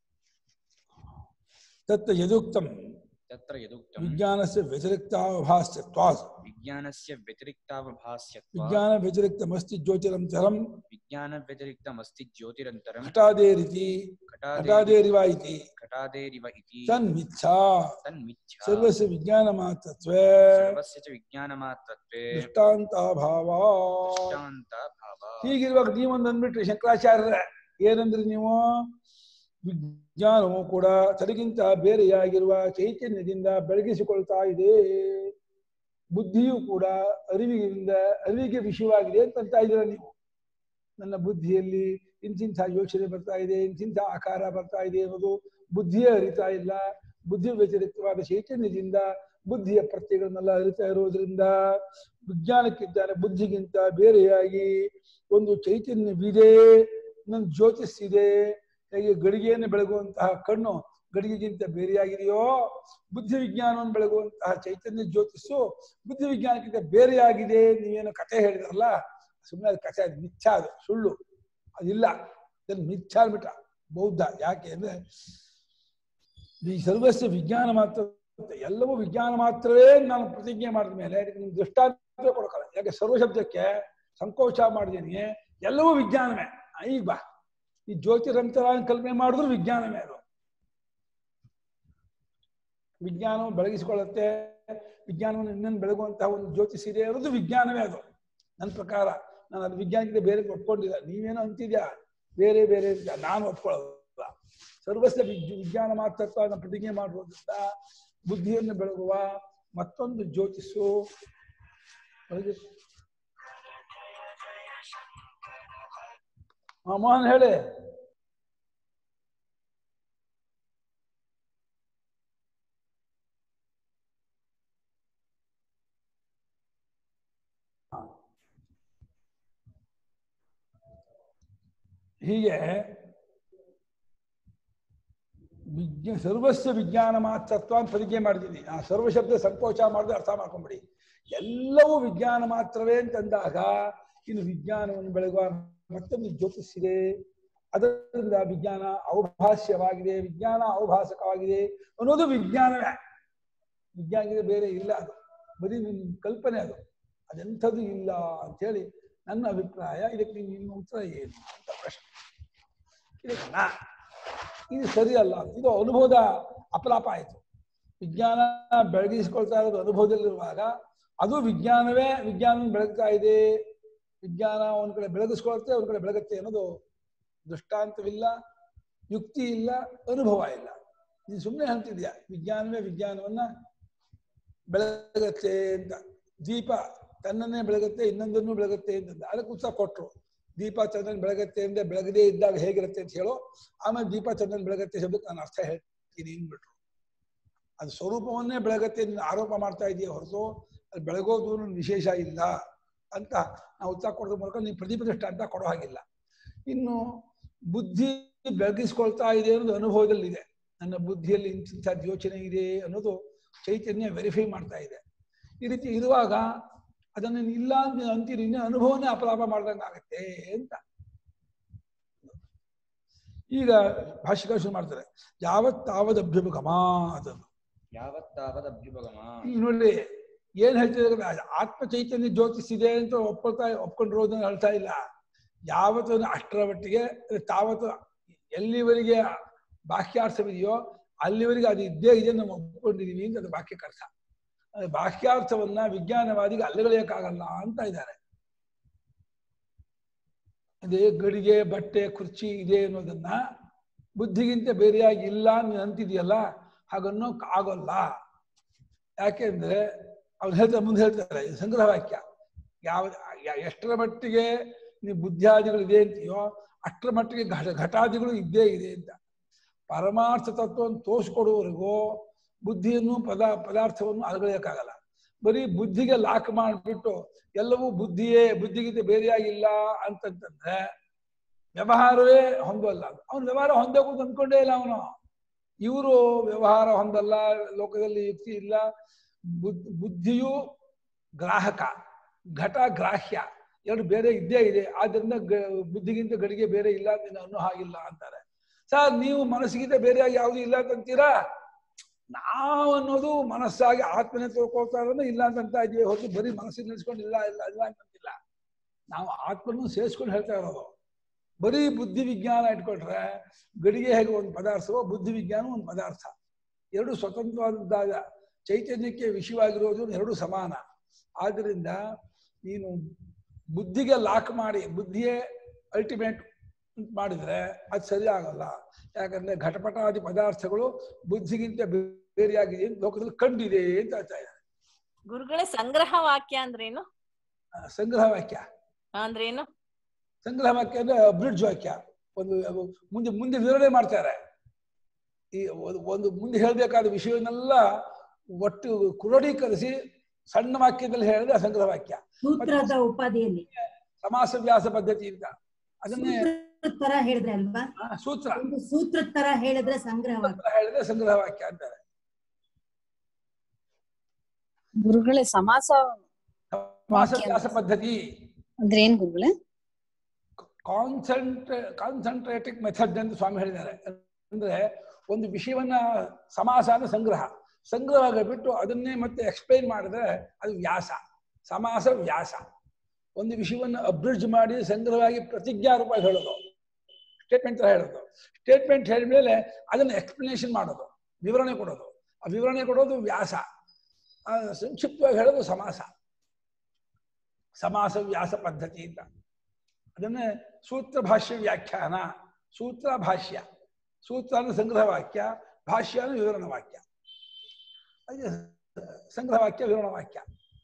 ತತ್ತ ಯದುಕ್ತಂ तत्र यदुक्तं ವಿಜ್ಞಾನಸ್ಯ ವ್ಯತಿರಿಕ್ತಾವಭಾಸ್ಯತ್ವಾತ್ विज्ञानस्य व्यतिरिक्तावभास्यत्वात् ವಿಜ್ಞಾನ ವ್ಯತಿರಿಕ್ತಮಸ್ತಿ ಜ್ಯೋತಿರಂತರಂ विज्ञानव्यतिरिक्तमस्ति ज्योतिरन्तरं ಘಟಾದೇರಿತಿ घटादेरि ಘಟಾದೇರಿವ ಇತಿ घटादेरिव इति ತನ್ಮಿಚ್ಛಾ तन्मिथ्या ಸರ್ವಸ್ಯ ವಿಜ್ಞಾನ ಮಾತ್ರತ್ವೇ सर्वस्य च विज्ञानमात्रत्वे ದೃಷ್ಟಾಂತಾಭಾವ दृष्टान्तभावः ಹೀಗಿರುವಾಗ ನೀವೊಂದು ಅಂದ್ಬಿಟ್ರಿ ಶಂಕರಾಚಾರ್ಯರ ಏನಂದ್ರಿ ನೀವು ವಿಜ್ಞಾನವು ಕೂಡ ತನಗಿಂತ ಬೇರೆಯಾಗಿರುವ ಚೈತನ್ಯದಿಂದ ಬೆಳಗಿಸಿಕೊಳ್ತಾ ಇದೆ ಬುದ್ಧಿಯು ಕೂಡ ಅರಿವಿನಿಂದ ಅರಿವಿಗೆ ವಿಷಯವಾಗಿದೆ ಅಂತ ಅಂತ ಇದ್ದೀರ ನೀವು ನನ್ನ ಬುದ್ಧಿಯಲ್ಲಿ ಇಂತಿಂಥ ಯೋಚನೆ ಬರ್ತಾ ಇದೆ ಇಂತಿಂಥ ಆಕಾರ ಬರ್ತಾ ಇದೆ ಅನ್ನೋದು ಬುದ್ಧಿಯೇ ಅರಿತಾ ಇಲ್ಲ ಬುದ್ಧಿ ವ್ಯತಿರಿಕ್ತವಾದ ಚೈತನ್ಯದಿಂದ ಬುದ್ಧಿಯ ಪ್ರತ್ಯಗಳನ್ನೆಲ್ಲ ಅರಿತಾ ಇರೋದ್ರಿಂದ ವಿಜ್ಞಾನಕ್ಕಿಂತ ಬುದ್ಧಿಗಿಂತ ಬೇರೆಯಾಗಿ ಒಂದು ಚೈತನ್ಯವಿದೆ ನನ್ನ ಜ್ಯೋತಿಸ್ಸಿದೆ ಹೇಗೆ ಗಡಿಗೆಯನ್ನು ಬೆಳಗುವಂತಹ ಕಣ್ಣು ಗಡಿಗೆಗಿಂತ ಬೇರೆಯಾಗಿದೆಯೋ ಬುದ್ಧಿ ವಿಜ್ಞಾನವನ್ನು ಬೆಳಗುವಂತಹ ಚೈತನ್ಯ ಜ್ಯೋತಿಸ್ಸು ಬುದ್ಧಿ ವಿಜ್ಞಾನಕ್ಕಿಂತ ಬೇರೆಯಾಗಿದೆ ನೀವೇನು ಕಥೆ ಹೇಳಿದ್ರಲ್ಲ ಸುಮ್ಮನೆ ಅದು ಕಥೆ ಅದು ಮಿಥ್ಯಾ ಅದು ಸುಳ್ಳು ಅದಿಲ್ಲ ಇದನ್ನು ಮಿಥ್ಯಾ ಅಂದ್ಬಿಟ್ಟ ಬೌದ್ಧ ಯಾಕೆ ಅಂದ್ರೆ ಈ ಸರ್ವಸ್ವ ವಿಜ್ಞಾನ ಮಾತ್ರ ಎಲ್ಲವೂ ವಿಜ್ಞಾನ ಮಾತ್ರವೇ ನಾನು ಪ್ರತಿಜ್ಞೆ ಮಾಡಿದ ಮೇಲೆ ಅದಕ್ಕೆ ನಿಮ್ಗೆ ದೃಷ್ಟಾಂತ ಕೊಡಕಲ್ಲ ಯಾಕೆ ಸರ್ವ ಶಬ್ದಕ್ಕೆ ಸಂಕೋಚ ಮಾಡಿದೀನಿ ಎಲ್ಲವೂ ವಿಜ್ಞಾನವೇ ಆ, ಈಗ ಬಾ ಈ ಜ್ಯೋತಿರಂತರ ಕಲ್ಪನೆ ಮಾಡಿದ್ರು ವಿಜ್ಞಾನವೇ ಅದು ವಿಜ್ಞಾನವು ಬೆಳಗಿಸಿಕೊಳ್ಳುತ್ತೆ ವಿಜ್ಞಾನವನ್ನು ಇನ್ನೊಂದು ಬೆಳಗುವಂತಹ ಒಂದು ಜ್ಯೋತಿಸಿದೆ ಅನ್ನೋದು ವಿಜ್ಞಾನವೇ ಅದು ನನ್ನ ಪ್ರಕಾರ ನಾನು ಅದು ವಿಜ್ಞಾನಕ್ಕೆ ಬೇರೆ ಒಪ್ಕೊಂಡಿಲ್ಲ ನೀವೇನೋ ಅಂತಿದ್ಯಾ ಬೇರೆ ಬೇರೆ ಅಂತ ನಾನು ಒಪ್ಕೊಳ್ಳೋಲ್ಲ ಸರ್ವಸ್ವ ವಿಜ್ ವಿಜ್ಞಾನ ಮಾತ್ರತ್ವ ಪ್ರತಿಜ್ಞೆ ಮಾಡುವುದರಿಂದ ಬುದ್ಧಿಯನ್ನು ಬೆಳಗುವ ಮತ್ತೊಂದು ಜ್ಯೋತಿಸು ಬೆಳಗಿ- ಆ, ಮೋಹನ್ ಹೇಳಿ ಆ. ಹೀಗೆ ವಿಜ್ಞ ಸರ್ವಸ್ವ ವಿಜ್ಞಾನ ಮಾತ್ರತ್ವ ಅಂತ ಪ್ರತಿಜ್ಞೆ ಮಾಡಿದ್ದೀನಿ ಆ ಸರ್ವ ಶಬ್ದ ಸಂಕೋಚ ಮಾಡಿದ್ರೆ ಅರ್ಥ ಮಾಡ್ಕೊಂಬಿಡಿ ಎಲ್ಲವೂ ವಿಜ್ಞಾನ ಮಾತ್ರವೇ ಅಂತಂದಾಗ ಇನ್ನು ವಿಜ್ಞಾನವನ್ನು ಬೆಳಗುವ ಮತ್ತೊಂದು ಜ್ಯೋತಿಸ್ಸಿದೆ ಅದರಿಂದ ವಿಜ್ಞಾನ ಔಭಾಸ್ಯವಾಗಿದೆ ವಿಜ್ಞಾನ ಔಭಾಸಕವಾಗಿದೆ ಅನ್ನೋದು ವಿಜ್ಞಾನವೇ ವಿಜ್ಞಾನಕ್ಕೆ ಬೇರೆ ಇಲ್ಲ ಅದು ಬರೀ ನಿನ್ನ ಕಲ್ಪನೆ ಅದು ಅದೆಂಥದ್ದು ಇಲ್ಲ ಅಂತೇಳಿ ನನ್ನ ಅಭಿಪ್ರಾಯ ಇದಕ್ಕೆ ನೀವು ನಿಮ್ಮ ಉತ್ತರ ಏನು ಅಂತ ಪ್ರಶ್ನೆ ಇದಕ್ಕೆ ನಾ ಇದು ಸರಿಯಲ್ಲ ಇದು ಅನುಭವದ ಅಪಲಾಪ ಆಯಿತು ವಿಜ್ಞಾನ ಬೆಳಗಿಸಿಕೊಳ್ತಾ ಇರೋದು ಅನುಭವದಲ್ಲಿರುವಾಗ ಅದು ವಿಜ್ಞಾನವೇ ವಿಜ್ಞಾನ ಬೆಳಗ್ತಾ ಇದೆ ವಿಜ್ಞಾನ ಒಂದ್ ಕಡೆ ಬೆಳಗಿಸ್ಕೊಳುತ್ತೆ ಒಂದ್ ಕಡೆ ಬೆಳಗುತ್ತೆ ಅನ್ನೋದು ದೃಷ್ಟಾಂತವಿಲ್ಲ ಯುಕ್ತಿ ಇಲ್ಲ ಅನುಭವ ಇಲ್ಲ ನೀನು ಸುಮ್ಮನೆ ಹೇಳ್ತಿದ್ಯಾ ವಿಜ್ಞಾನವೇ ವಿಜ್ಞಾನವನ್ನ ಬೆಳಗತ್ತೆ ಅಂತ ದೀಪ ತನ್ನನ್ನೇ ಬೆಳಗುತ್ತೆ ಇನ್ನೊಂದನ್ನು ಬೆಳಗುತ್ತೆ ಅಂತ ಅದಕ್ಕೆ ಉತ್ಸಾಹ ಕೊಟ್ರು ದೀಪ ಚಂದ್ರನ್ ಬೆಳಗತ್ತೆ ಅಂದ್ರೆ ಬೆಳಗದೇ ಇದ್ದಾಗ ಹೇಗಿರುತ್ತೆ ಅಂತ ಹೇಳೋ ಆಮೇಲೆ ದೀಪ ಚಂದ್ರನ್ ಬೆಳಗತ್ತೆ ಶಬ್ದಕ್ಕೆ ನಾನು ಅರ್ಥ ಹೇಳ್ತೀನಿ ಅಂದ್ಬಿಟ್ರು ಅದು ಸ್ವರೂಪವನ್ನೇ ಬೆಳಗತ್ತೆ ನೀನು ಆರೋಪ ಮಾಡ್ತಾ ಇದೆಯಾ ಹೊರತು ಅದು ಬೆಳಗೋದು ಅನ್ನೋದು ವಿಶೇಷ ಇಲ್ಲ ಅಂತ ನಾವು ಉತ್ತರ ಕೊಡೋದ್ರ ಮೂಲಕ ನೀವು ಪ್ರತಿಪ್ರತಿಷ್ಠ ಅಂತ ಕೊಡೋ ಹಾಗಿಲ್ಲ ಇನ್ನು ಬುದ್ಧಿ ಬೆಳಗಿಸ್ಕೊಳ್ತಾ ಇದೆ ಅನ್ನೋದು ಅನುಭವದಲ್ಲಿದೆ ನನ್ನ ಬುದ್ಧಿಯಲ್ಲಿ ಇಂತಿಂಥದ್ದು ಯೋಚನೆ ಇದೆ ಅನ್ನೋದು ಚೈತನ್ಯ ವೆರಿಫೈ ಮಾಡ್ತಾ ಇದೆ ಈ ರೀತಿ ಇರುವಾಗ ಅದನ್ನು ನೀನು ಇಲ್ಲ ಅಂತ ನೀನು ಅಂತೀರಿ ಇನ್ನೂ ಅನುಭವನೇ ಅಪಲಾಪ ಮಾಡ್ದಂಗೆ ಆಗತ್ತೆ ಅಂತ ಈಗ ಭಾಷಿಕ ಶುರು ಮಾಡ್ತಾರೆ ಯಾವತ್ ತಾವದ್ ಅಭ್ಯುಪಗಮ ಅದನ್ನು ಯಾವತ್ತಾವದಭ್ಯುಪಗಮ ಇಲ್ಲಿ ನೋಡಿ ಏನ್ ಹೇಳ್ತಿದ್ದಾರೆ ಆತ್ಮ ಚೈತನ್ಯ ಜ್ಯೋತಿಸಿದೆ ಅಂತ ಒಪ್ಕೊಳ್ತಾ ಒಪ್ಕೊಂಡಿರೋದನ್ನ ಹೇಳ್ತಾ ಇಲ್ಲ ಯಾವತ್ತು ಅಷ್ಟರ ಮಟ್ಟಿಗೆ ತಾವತ್ತು ಎಲ್ಲಿವರೆಗೆ ಬಾಹ್ಯಾರ್ಥವಿದೆಯೋ ಅಲ್ಲಿವರೆಗೆ ಅದು ಇದ್ದೇ ಇದೆ ನಾವು ಒಪ್ಕೊಂಡಿದೀವಿ ಅಂತ ಅದು ವಾಕ್ಯಕ್ಕೆ ಅರ್ಥ ಅದು ಬಾಹ್ಯಾರ್ಥವನ್ನ ವಿಜ್ಞಾನವಾದಿಗೆ ಅಲ್ಲಗಳೆಯಕ್ಕಾಗಲ್ಲ ಅಂತ ಇದ್ದಾರೆ ಅದೇ ಗಡಿಗೆ ಬಟ್ಟೆ ಕುರ್ಚಿ ಇದೆ ಅನ್ನೋದನ್ನ ಬುದ್ಧಿಗಿಂತ ಬೇರೆಯಾಗಿ ಇಲ್ಲ ನೀನು ಅಂತಿದೆಯಲ್ಲ ಹಾಗನ್ನೋಕ್ ಆಗೋಲ್ಲ ಯಾಕೆಂದ್ರೆ ಅವ್ರು ಹೇಳ್ತಾರೆ ಮುಂದೆ ಹೇಳ್ತಾರೆ ಇದು ಸಂಗ್ರಹ ವಾಕ್ಯ ಯಾವ ಯಾ- ಎಷ್ಟರ ಮಟ್ಟಿಗೆ ನೀವು ಬುದ್ಧಿಯಾದಿಗಳು ಇದೆ ಅಂತೀಯೋ ಅಷ್ಟರ ಮಟ್ಟಿಗೆ ಘಟ ಘಟಾದಿಗಳು ಇದ್ದೇ ಇದೆ ಅಂತ ಪರಮಾರ್ಥ ತತ್ವವನ್ನು ತೋರಿಸ್ಕೊಡುವವರೆಗೂ ಬುದ್ಧಿಯನ್ನು ಪದ ಪದಾರ್ಥವನ್ನು ಅಲಗಲಿಯಕ್ಕಾಗಲ್ಲ ಬರೀ ಬುದ್ಧಿಗೆ ಲಾಕ್ ಮಾಡಿಬಿಟ್ಟು ಎಲ್ಲವೂ ಬುದ್ಧಿಯೇ ಬುದ್ಧಿಗಿಂತ ಬೇರೆಯಾಗಿಲ್ಲ ಅಂತಂತಂದ್ರೆ ವ್ಯವಹಾರವೇ ಹೊಂದಲ್ಲ ಅವನು ವ್ಯವಹಾರ ಹೊಂದಬೇಕು ಅಂದ್ಕೊಂಡೇ ಇಲ್ಲ ಅವನು ಇವರು ವ್ಯವಹಾರ ಹೊಂದಲ್ಲ ಲೋಕದಲ್ಲಿ ಯುಕ್ತಿ ಇಲ್ಲ ಬುದ್ ಬುದ್ಧಿಯು ಗ್ರಾಹಕ ಘಟ ಗ್ರಾಹ್ಯ ಎರಡು ಬೇರೆ ಇದ್ದೇ ಇದೆ ಆದ್ರಿಂದ ಗ- ಬುದ್ಧಿಗಿಂತ ಗಡಿಗೆ ಬೇರೆ ಇಲ್ಲ ನೀನು ಅನ್ನೋ ಹಾಗಿಲ್ಲ ಅಂತಾರೆ ಸರ್ ನೀವು ಮನಸ್ಸಿಗಿಂತ ಬೇರೆಯಾಗಿ ಯಾವುದು ಇಲ್ಲ ಅಂತೀರಾ ನಾವು ಅನ್ನೋದು ಮನಸ್ಸಾಗಿ ಆತ್ಮನೆ ತಿಳ್ಕೊಳ್ತಾ ಇರೋದು ಇಲ್ಲ ಅಂತ ಇದೀವಿ ಹೊರತು ಬರೀ ಮನಸ್ಸಿಗೆ ನಿಲ್ಸ್ಕೊಂಡು ಇಲ್ಲ ಇಲ್ಲ ಇಲ್ಲ ಅಂತಂತಿಲ್ಲ ನಾವು ಆತ್ಮನ್ನು ಸೇರಿಸ್ಕೊಂಡು ಹೇಳ್ತಾ ಇರೋದು ಬರೀ ಬುದ್ಧಿ ವಿಜ್ಞಾನ ಇಟ್ಕೊಂಡ್ರೆ ಗಡಿಗೆ ಹೇಗೆ ಒಂದು ಪದಾರ್ಥವೋ ಬುದ್ಧಿ ವಿಜ್ಞಾನ ಒಂದು ಪದಾರ್ಥ ಎರಡು ಸ್ವತಂತ್ರವಾದದ್ದಾದ ಚೈತನ್ಯಕ್ಕೆ ವಿಷಯವಾಗಿರೋದು ಎರಡು ಸಮಾನ ಆದ್ದರಿಂದ ನೀನು ಬುದ್ಧಿಗೆ ಲಾಕ್ ಮಾಡಿ ಬುದ್ಧಿಯೇ ಅಲ್ಟಿಮೇಟ್ ಮಾಡಿದ್ರೆ ಅದು ಸರಿ ಆಗಲ್ಲ ಯಾಕಂದ್ರೆ ಘಟಪಟಾದಿ ಪದಾರ್ಥಗಳು ಬುದ್ಧಿಗಿಂತ ಬೇರೆಯಾಗಿದೆ ಅಂತ ಲೋಕದಲ್ಲಿ ಕಂಡಿದೆ ಅಂತ ಹೇಳ್ತಾ ಇದ್ದಾರೆ ಗುರುಗಳೇ ಸಂಗ್ರಹ ವಾಕ್ಯ ಅಂದ್ರೇನು ಆ, ಸಂಗ್ರಹ ವಾಕ್ಯ ಅಂದ್ರೇನು ಸಂಗ್ರಹ ವಾಕ್ಯ ಅಂದ್ರೆ ಬ್ರಿಡ್ಜ್ ವಾಕ್ಯ ಒಂದು ಅದು ಮುಂದೆ ಮುಂದೆ ವಿವರಣೆ ಮಾಡ್ತಾರೆ ಈ ಒಂದು- ಒಂದು ಮುಂದೆ ಹೇಳಬೇಕಾದ ವಿಷಯವನ್ನೆಲ್ಲ ಒಟ್ಟು ಕ್ರೋಢೀಕರಿಸಿ ಸಣ್ಣ ವಾಕ್ಯದಲ್ಲಿ ಹೇಳಿದ್ರೆ ಸಂಗ್ರಹ ವಾಕ್ಯ ಸೂತ್ರದ ಉಪಾಧಿಯಲ್ಲಿ ಸಮಾಸ ವ್ಯಾಸ ಪದ್ಧತಿ ಅಂತ ಅದನ್ನೇ ಸೂತ್ರದ ತರ ಹೇಳಿದ್ರೆ ಅಲ್ವಾ ಆ, ಸೂತ್ರ ಒಂದು ಸೂತ್ರದ ತರ ಹೇಳಿದ್ರೆ ಸಂಗ್ರಹವಾಗಿ ಅಂತ ಹೇಳಿದ್ರೆ ಸಂಗ್ರಹ ವಾಕ್ಯ ಅಂತಾರೆ ಗುರುಗಳೇ ಸಮಾಸ ಸಮಾಸ ವ್ಯಾಸ ಪದ್ಧತಿ ಅಂದ್ರೆ ಏನ್ ಗುರುಗಳೇ ಕಾನ್ಸಂಟ್ರೇ ಕಾನ್ಸಂಟ್ರೇಟಿಕ್ ಮೆಥಡ್ ಅಂತ ಸ್ವಾಮಿ ಹೇಳಿದ್ದಾರೆ ಅಂದ್ರೆ ಒಂದು ವಿಷಯವನ್ನ ಸಮಾಸ ಅಂದ್ರೆ ಸಂಗ್ರಹ ಸಂಗ್ರಹ ಬಿಟ್ಟು ಅದನ್ನೇ ಮತ್ತೆ ಎಕ್ಸ್ಪ್ಲೈನ್ ಮಾಡಿದ್ರೆ ಅದು ವ್ಯಾಸ ಸಮಾಸ ವ್ಯಾಸ ಒಂದು ವಿಷಯವನ್ನು ಅಬ್ರಿಡ್ಜ್ ಮಾಡಿ ಸಂಗ್ರಹವಾಗಿ ಪ್ರತಿಜ್ಞಾ ರೂಪ ಹೇಳೋದು ಸ್ಟೇಟ್ಮೆಂಟ್ ತರ ಹೇಳೋದು ಸ್ಟೇಟ್ಮೆಂಟ್ ಹೇಳಿದ್ಮೇಲೆ ಅದನ್ನು ಎಕ್ಸ್ಪ್ಲನೇಷನ್ ಮಾಡೋದು ವಿವರಣೆ ಕೊಡೋದು ಆ ವಿವರಣೆ ಕೊಡೋದು ವ್ಯಾಸ ಆ ಸಂಕ್ಷಿಪ್ತವಾಗಿ ಹೇಳೋದು ಸಮಾಸ ಸಮಾಸ ವ್ಯಾಸ ಪದ್ಧತಿ ಅಂತ ಅದನ್ನೇ ಸೂತ್ರ ಭಾಷ್ಯ ವ್ಯಾಖ್ಯಾನ ಸೂತ್ರ ಭಾಷ್ಯ ಸೂತ್ರ ಅಂದ್ರೆ ಸಂಗ್ರಹ ವಾಕ್ಯ ಭಾಷ್ಯ ಅಂದ್ರೆ ವಿವರಣ ವಾಕ್ಯ ಅದು ಸಂಗ್ರಹ ವಾಕ್ಯ ವಿವರಣ ವಾಕ್ಯ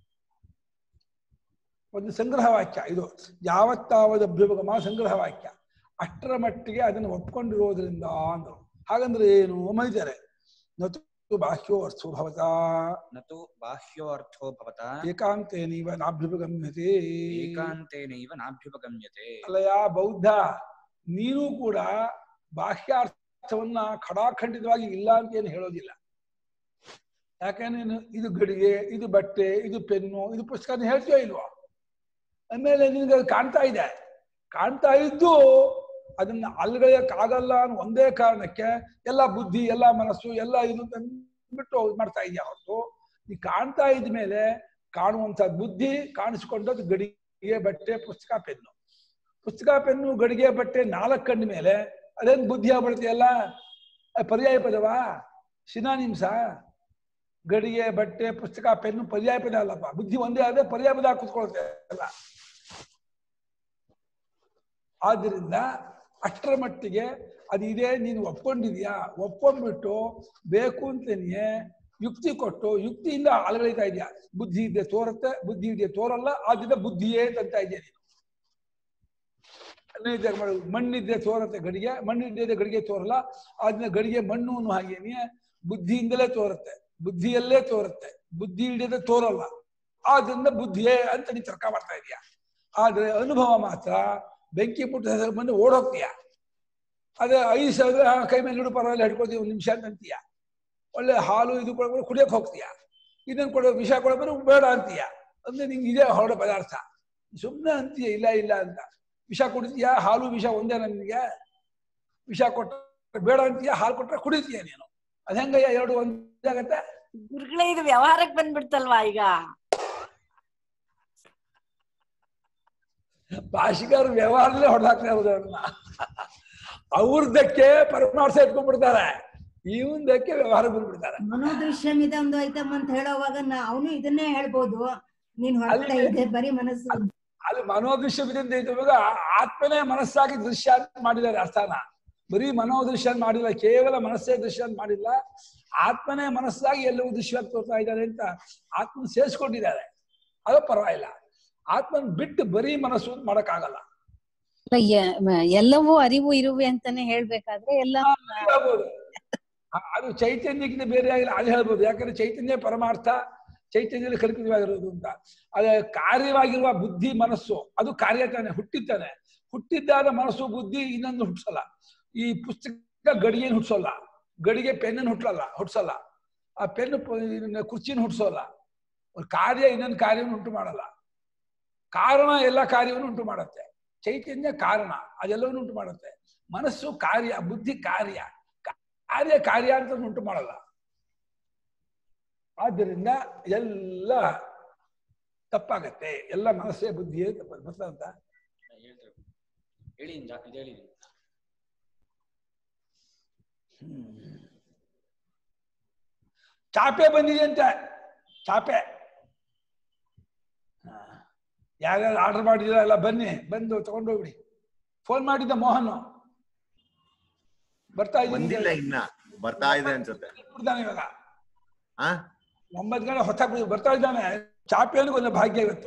ಒಂದು ಸಂಗ್ರಹ ವಾಕ್ಯ ಇದು ಯಾವತ್ತಾವದ ಅಭ್ಯುಪಗಮ ಸಂಗ್ರಹ ವಾಕ್ಯ ಅಷ್ಟರ ಮಟ್ಟಿಗೆ ಅದನ್ನು ಒಪ್ಕೊಂಡಿರೋದ್ರಿಂದ ಅಂದರು ಹಾಗಂದ್ರೆ ಏನು ಮೈತಾರೆ ನತು ಬಾಹ್ಯೋ ಅರ್ಥೋ ಭವತಾ न तु बाह्यो अर्थो भवता ಏಕಾಂತೇನೀವ ನಾಭ್ಯುಪಗಮ್ಯತೆ ಏಕಾಂತೇನೈವ ನಾಭ್ಯುಪಗಮ್ಯತೆ ಅಲ್ಲಯ್ಯ ಬೌದ್ಧ ನೀನು ಕೂಡ ಬಾಹ್ಯಾರ್ಥವನ್ನ ಖಡಾಖಂಡಿತವಾಗಿ ಇಲ್ಲ ಅಂತ ಏನು ಹೇಳೋದಿಲ್ಲ ಯಾಕಂದ್ರೆ ನೀನು ಇದು ಗಡಿಗೆ ಇದು ಬಟ್ಟೆ ಇದು ಪೆನ್ನು ಇದು ಪುಸ್ತಕ ಅಂತ ಹೇಳ್ತೀಯೋ ಇಲ್ವೋ ಆಮೇಲೆ ನಿನ್ಗೆ ಅದು ಕಾಣ್ತಾ ಇದೆ ಕಾಣ್ತಾ ಇದ್ದು ಅದನ್ನ ಅಲ್ಗಳೆಯಕ್ಕಾಗಲ್ಲ ಅನ್ನೋ ಒಂದೇ ಕಾರಣಕ್ಕೆ ಎಲ್ಲ ಬುದ್ಧಿ ಎಲ್ಲ ಮನಸ್ಸು ಎಲ್ಲ ಇದು ಅಂತ ಅಂದ್ಬಿಟ್ಟು ಇದ್ ಮಾಡ್ತಾ ಇದೆಯಾ ಹೊರತು ಈ ಕಾಣ್ತಾ ಇದ್ಮೇಲೆ ಕಾಣುವಂತ ಬುದ್ಧಿ ಕಾಣಿಸ್ಕೊಂಡದ್ದು ಗಡಿಗೆ ಬಟ್ಟೆ ಪುಸ್ತಕ ಪೆನ್ನು ಪುಸ್ತಕ ಪೆನ್ನು ಗಡಿಗೆ ಬಟ್ಟೆ ನಾಲ್ಕು ಕಂಡ ಮೇಲೆ ಅದೇನ್ ಬುದ್ಧಿ ಆಗ್ಬಿಡ್ತೀಯಲ್ಲ ಅದ್ ಪರ್ಯಾಯ ಪದವಾ ಸಿನಾನಿಮ್ಸ ಗಡಿಗೆ ಬಟ್ಟೆ ಪುಸ್ತಕ ಪೆನ್ನು ಪರ್ಯಾಯ ಪದ ಅಲ್ಲಪ್ಪ ಬುದ್ಧಿ ಒಂದೇ ಆದ್ರೆ ಪರ್ಯಾಯ ಪದ ಕೂತ್ಕೊಳ್ತೆ ಅಲ್ಲ ಆದ್ದರಿಂದ ಅಷ್ಟರ ಮಟ್ಟಿಗೆ ಅದು ಇದೆ ನೀನು ಒಪ್ಕೊಂಡಿದ್ಯಾ ಒಪ್ಕೊಂಡ್ಬಿಟ್ಟು ಬೇಕು ಅಂತನಿಯೇ ಯುಕ್ತಿ ಕೊಟ್ಟು ಯುಕ್ತಿಯಿಂದ ಅಲಗಳಿತಾ ಇದೆಯಾ ಬುದ್ಧಿ ಇದೆ ತೋರುತ್ತೆ ಬುದ್ಧಿ ಇದೆ ತೋರಲ್ಲ ಆದ್ರಿಂದ ಬುದ್ಧಿಯೇ ಅಂತ ಇದೆಯಾ ನೀನು ಅದನ್ನ ಇದ್ದಾಗ ಮಾಡು. ಮಣ್ಣಿದ್ರೆ ತೋರತ್ತೆ ಗಡಿಗೆ ಮಣ್ಣಿದ್ರೆ ಗಡಿಗೆ ತೋರಲ್ಲ ಆದ್ರಿಂದ ಗಡಿಗೆ ಮಣ್ಣು ಅನ್ನೋ ಹಾಗೇನೆ ಬುದ್ಧಿಯಿಂದಲೇ ತೋರುತ್ತೆ ಬುದ್ಧಿಯಲ್ಲೇ ತೋರುತ್ತೆ ಬುದ್ಧಿ ಹಿಡಿಯದೆ ತೋರಲ್ಲ ಆದ್ರಿಂದ ಬುದ್ಧಿಯೇ ಅಂತ ನೀನು ತರ್ಕ ಮಾಡ್ತಾ ಇದೀಯ ಆದ್ರೆ ಅನುಭವ ಮಾತ್ರ ಬೆಂಕಿ ಪುಟ್ಟ ಹೆಸರು ಬಂದು ಓಡೋಗ್ತೀಯ ಅದೇ ಐದು ಸಾವಿರ ಕೈ ಮೇಲೆ ಹಿಡು ಪರವಾಗಿಲ್ಲ ಹಿಡ್ಕೊಳ್ತೀವಿ ಒಂದು ನಿಮಿಷ ಅಂತ ಅಂತೀಯ ಒಳ್ಳೆ ಹಾಲು ಇದು ಕೊಡಬೇಕು ಕುಡಿಯಕ್ಕೆ ಹೋಗ್ತೀಯ ಇದನ್ನು ಕೊಡೋ ವಿಷ ಕೊಡಬೇಕು ಬೇಡ ಅಂತೀಯ ಅಂದ್ರೆ ನಿಂಗೆ ಇದೇ ಹೊರಡ ಪದಾರ್ಥ ಸುಮ್ಮನೆ ಅಂತೀಯ ಇಲ್ಲ ಇಲ್ಲ ಅಂತ ವಿಷ ಕುಡಿತೀಯ ಹಾಲು ವಿಷ ಒಂದೇ ನಿನಗೆ ವಿಷ ಕೊಟ್ಟರೆ ಬೇಡ ಅಂತೀಯ ಹಾಲು ಕೊಟ್ರೆ ಕುಡಿತೀಯ ನೀನು ಅದ್ ಹೆಂಗಯ್ಯ ಎರಡು ಒಂದಾಗತ್ತೆ ಗುರುಗಳೇ ಇದು ವ್ಯವಹಾರಕ್ಕೆ ಬಂದ್ಬಿಡ್ತಲ್ವಾ ಈಗ ಭಾಷಿಕರು ವ್ಯವಹಾರದಲ್ಲೇ ಹೊಡೆದಾಕ್ತಾ ಇರೋದು ಅವ್ರನ್ನ ಅವ್ರದಕ್ಕೆ ಪರಮಾರ್ಥ ಇಟ್ಕೊಂಡ್ಬಿಡ್ತಾರೆ ಇವಂದಕ್ಕೆ ವ್ಯವಹಾರ ಬಂದ್ಬಿಡ್ತಾರೆ ಮನೋದೃಶ್ಯಮಿದೆ ಒಂದು ಐಟಮ್ ಅಂತ ಹೇಳೋವಾಗ ಅವನು ಇದನ್ನೇ ಹೇಳ್ಬೋದು ನೀನ್ ಹೊರಗಡೆ ಅಲ್ಲಿ- ಇದೆ ಬರೀ ಮನಸ್ಸು ಅಲ್ಲಿ ಮನೋದೃಶ್ಯ ವಿಧಿಂದ ಇದ್ದಾಗ ಆತ್ಮನೇ ಮನಸ್ಸಾಗಿ ದೃಶ್ಯ ಅಂತ ಮಾಡಿದ್ದಾರೆ ಅರ್ಥನ ಬರೀ ಮನೋದೃಶ್ಯ ಅಂತ ಮಾಡಿಲ್ಲ ಕೇವಲ ಮನಸ್ಸೇ ದೃಶ್ಯ ಅಂತ ಮಾಡಿಲ್ಲ ಆತ್ಮನೇ ಮನಸ್ಸಾಗಿ ಎಲ್ಲವೂ ದೃಶ್ಯವಾಗಿ ತೋರ್ತಾ ಇದ್ದಾರೆ ಅಂತ ಆತ್ಮನ ಸೇರಿಸ್ಕೊಂಡಿದ್ದಾರೆ ಅದು ಪರವಾಗಿಲ್ಲ ಆತ್ಮನ ಬಿಟ್ಟು ಬರೀ ಮನಸ್ಸು ಅಂತ ಮಾಡಕ್ಕಾಗಲ್ಲ ಅಲ್ಲ, ಯ- ಮ- ಎಲ್ಲವೂ ಅರಿವು ಇರುವೆ ಅಂತಾನೆ ಹೇಳ್ಬೇಕಾದ್ರೆ ಎಲ್ಲ ಹೇಳ್ಬೋದು. ಆ- ಅದು ಚೈತನ್ಯಕ್ಕಿಂತ ಬೇರೆ ಆಗಿಲ್ಲ ಅದು ಹೇಳ್ಬೋದು ಯಾಕಂದ್ರೆ ಚೈತನ್ಯ ಪರಮಾರ್ಥ ಚೈತನ್ಯದಲ್ಲಿ ಕಲ್ಪಿತವಾಗಿರೋದು ಅಂತ ಅದೇ ಕಾರ್ಯವಾಗಿರುವ ಬುದ್ಧಿ ಮನಸ್ಸು ಅದು ಕಾರ್ಯ ತಾನೆ ಹುಟ್ಟಿದ್ದಾನೆ ಹುಟ್ಟಿದ್ದಾದ ಮನಸ್ಸು ಬುದ್ಧಿ ಇನ್ನೊಂದು ಹುಟ್ಟಿಸಲ್ಲ ಈ ಪುಸ್ತಕ ಗಡಿಗೆಯನ್ನು ಹುಟ್ಟಿಸೋಲ್ಲ ಗಡಿಗೆ ಪೆನ್ನನ್ನು ಹುಟ್ಟಲ್ಲ ಹುಟ್ಟಿಸಲ್ಲ ಆ ಪೆನ್ ಕುರ್ಚಿನ ಹುಟ್ಟಿಸೋಲ್ಲ ಒಂದು ಕಾರ್ಯ ಇನ್ನೊಂದು ಕಾರ್ಯವನ್ನು ಉಂಟು ಮಾಡಲ್ಲ ಕಾರಣ ಎಲ್ಲ ಕಾರ್ಯವನ್ನು ಉಂಟು ಮಾಡುತ್ತೆ ಚೈತನ್ಯ ಕಾರಣ ಅದೆಲ್ಲವನ್ನು ಉಂಟು ಮಾಡುತ್ತೆ ಮನಸ್ಸು ಕಾರ್ಯ ಬುದ್ಧಿ ಕಾರ್ಯ ಕಾರ್ಯ ಕಾರ್ಯ ಅಂತ ಉಂಟು ಮಾಡಲ್ಲ ಆದ್ದರಿಂದ ಎಲ್ಲ ತಪ್ಪಾಗತ್ತೆ ಎಲ್ಲ ಮನಸ್ಸೇ ಬುದ್ಧಿಯೇ ತಪ್ಪ ಗೊತ್ತಂತ ಹೇಳ್ತಾರೆ ಹೇಳಿ ಇಂದ ಇದು ಹೇಳಿ ಚಾಪೆ ಬಂದಿದೆ ಅಂತ ಚಾಪೆ ಹಾ. ಯಾರ್ಯಾರು ಆರ್ಡರ್ ಮಾಡಿದಿರ ಎಲ್ಲ ಬನ್ನಿ ಬಂದು ತಗೊಂಡೋಗ್ಬಿಡಿ ಫೋನ್ ಮಾಡಿದ್ದ ಮೋಹನ್ ಬರ್ತಾ ಬಂದಿಲ್ಲ ಇದ್ದೀನಿ ಇನ್ನ ಬರ್ತಾ ಇದೆ ಅನ್ಸುತ್ತೆ ಬಿಡ್ತಾನೆ ಇವಾಗ ಆ ಒಂಬತ್ತು ಗಂಟೆ ಹೊತ್ತ ಬರ್ತಾ ಇದ್ದಾನೆ ಚಾಪೆಯನ್ನು ಒಂದು ಭಾಗ್ಯ ಇವತ್ತು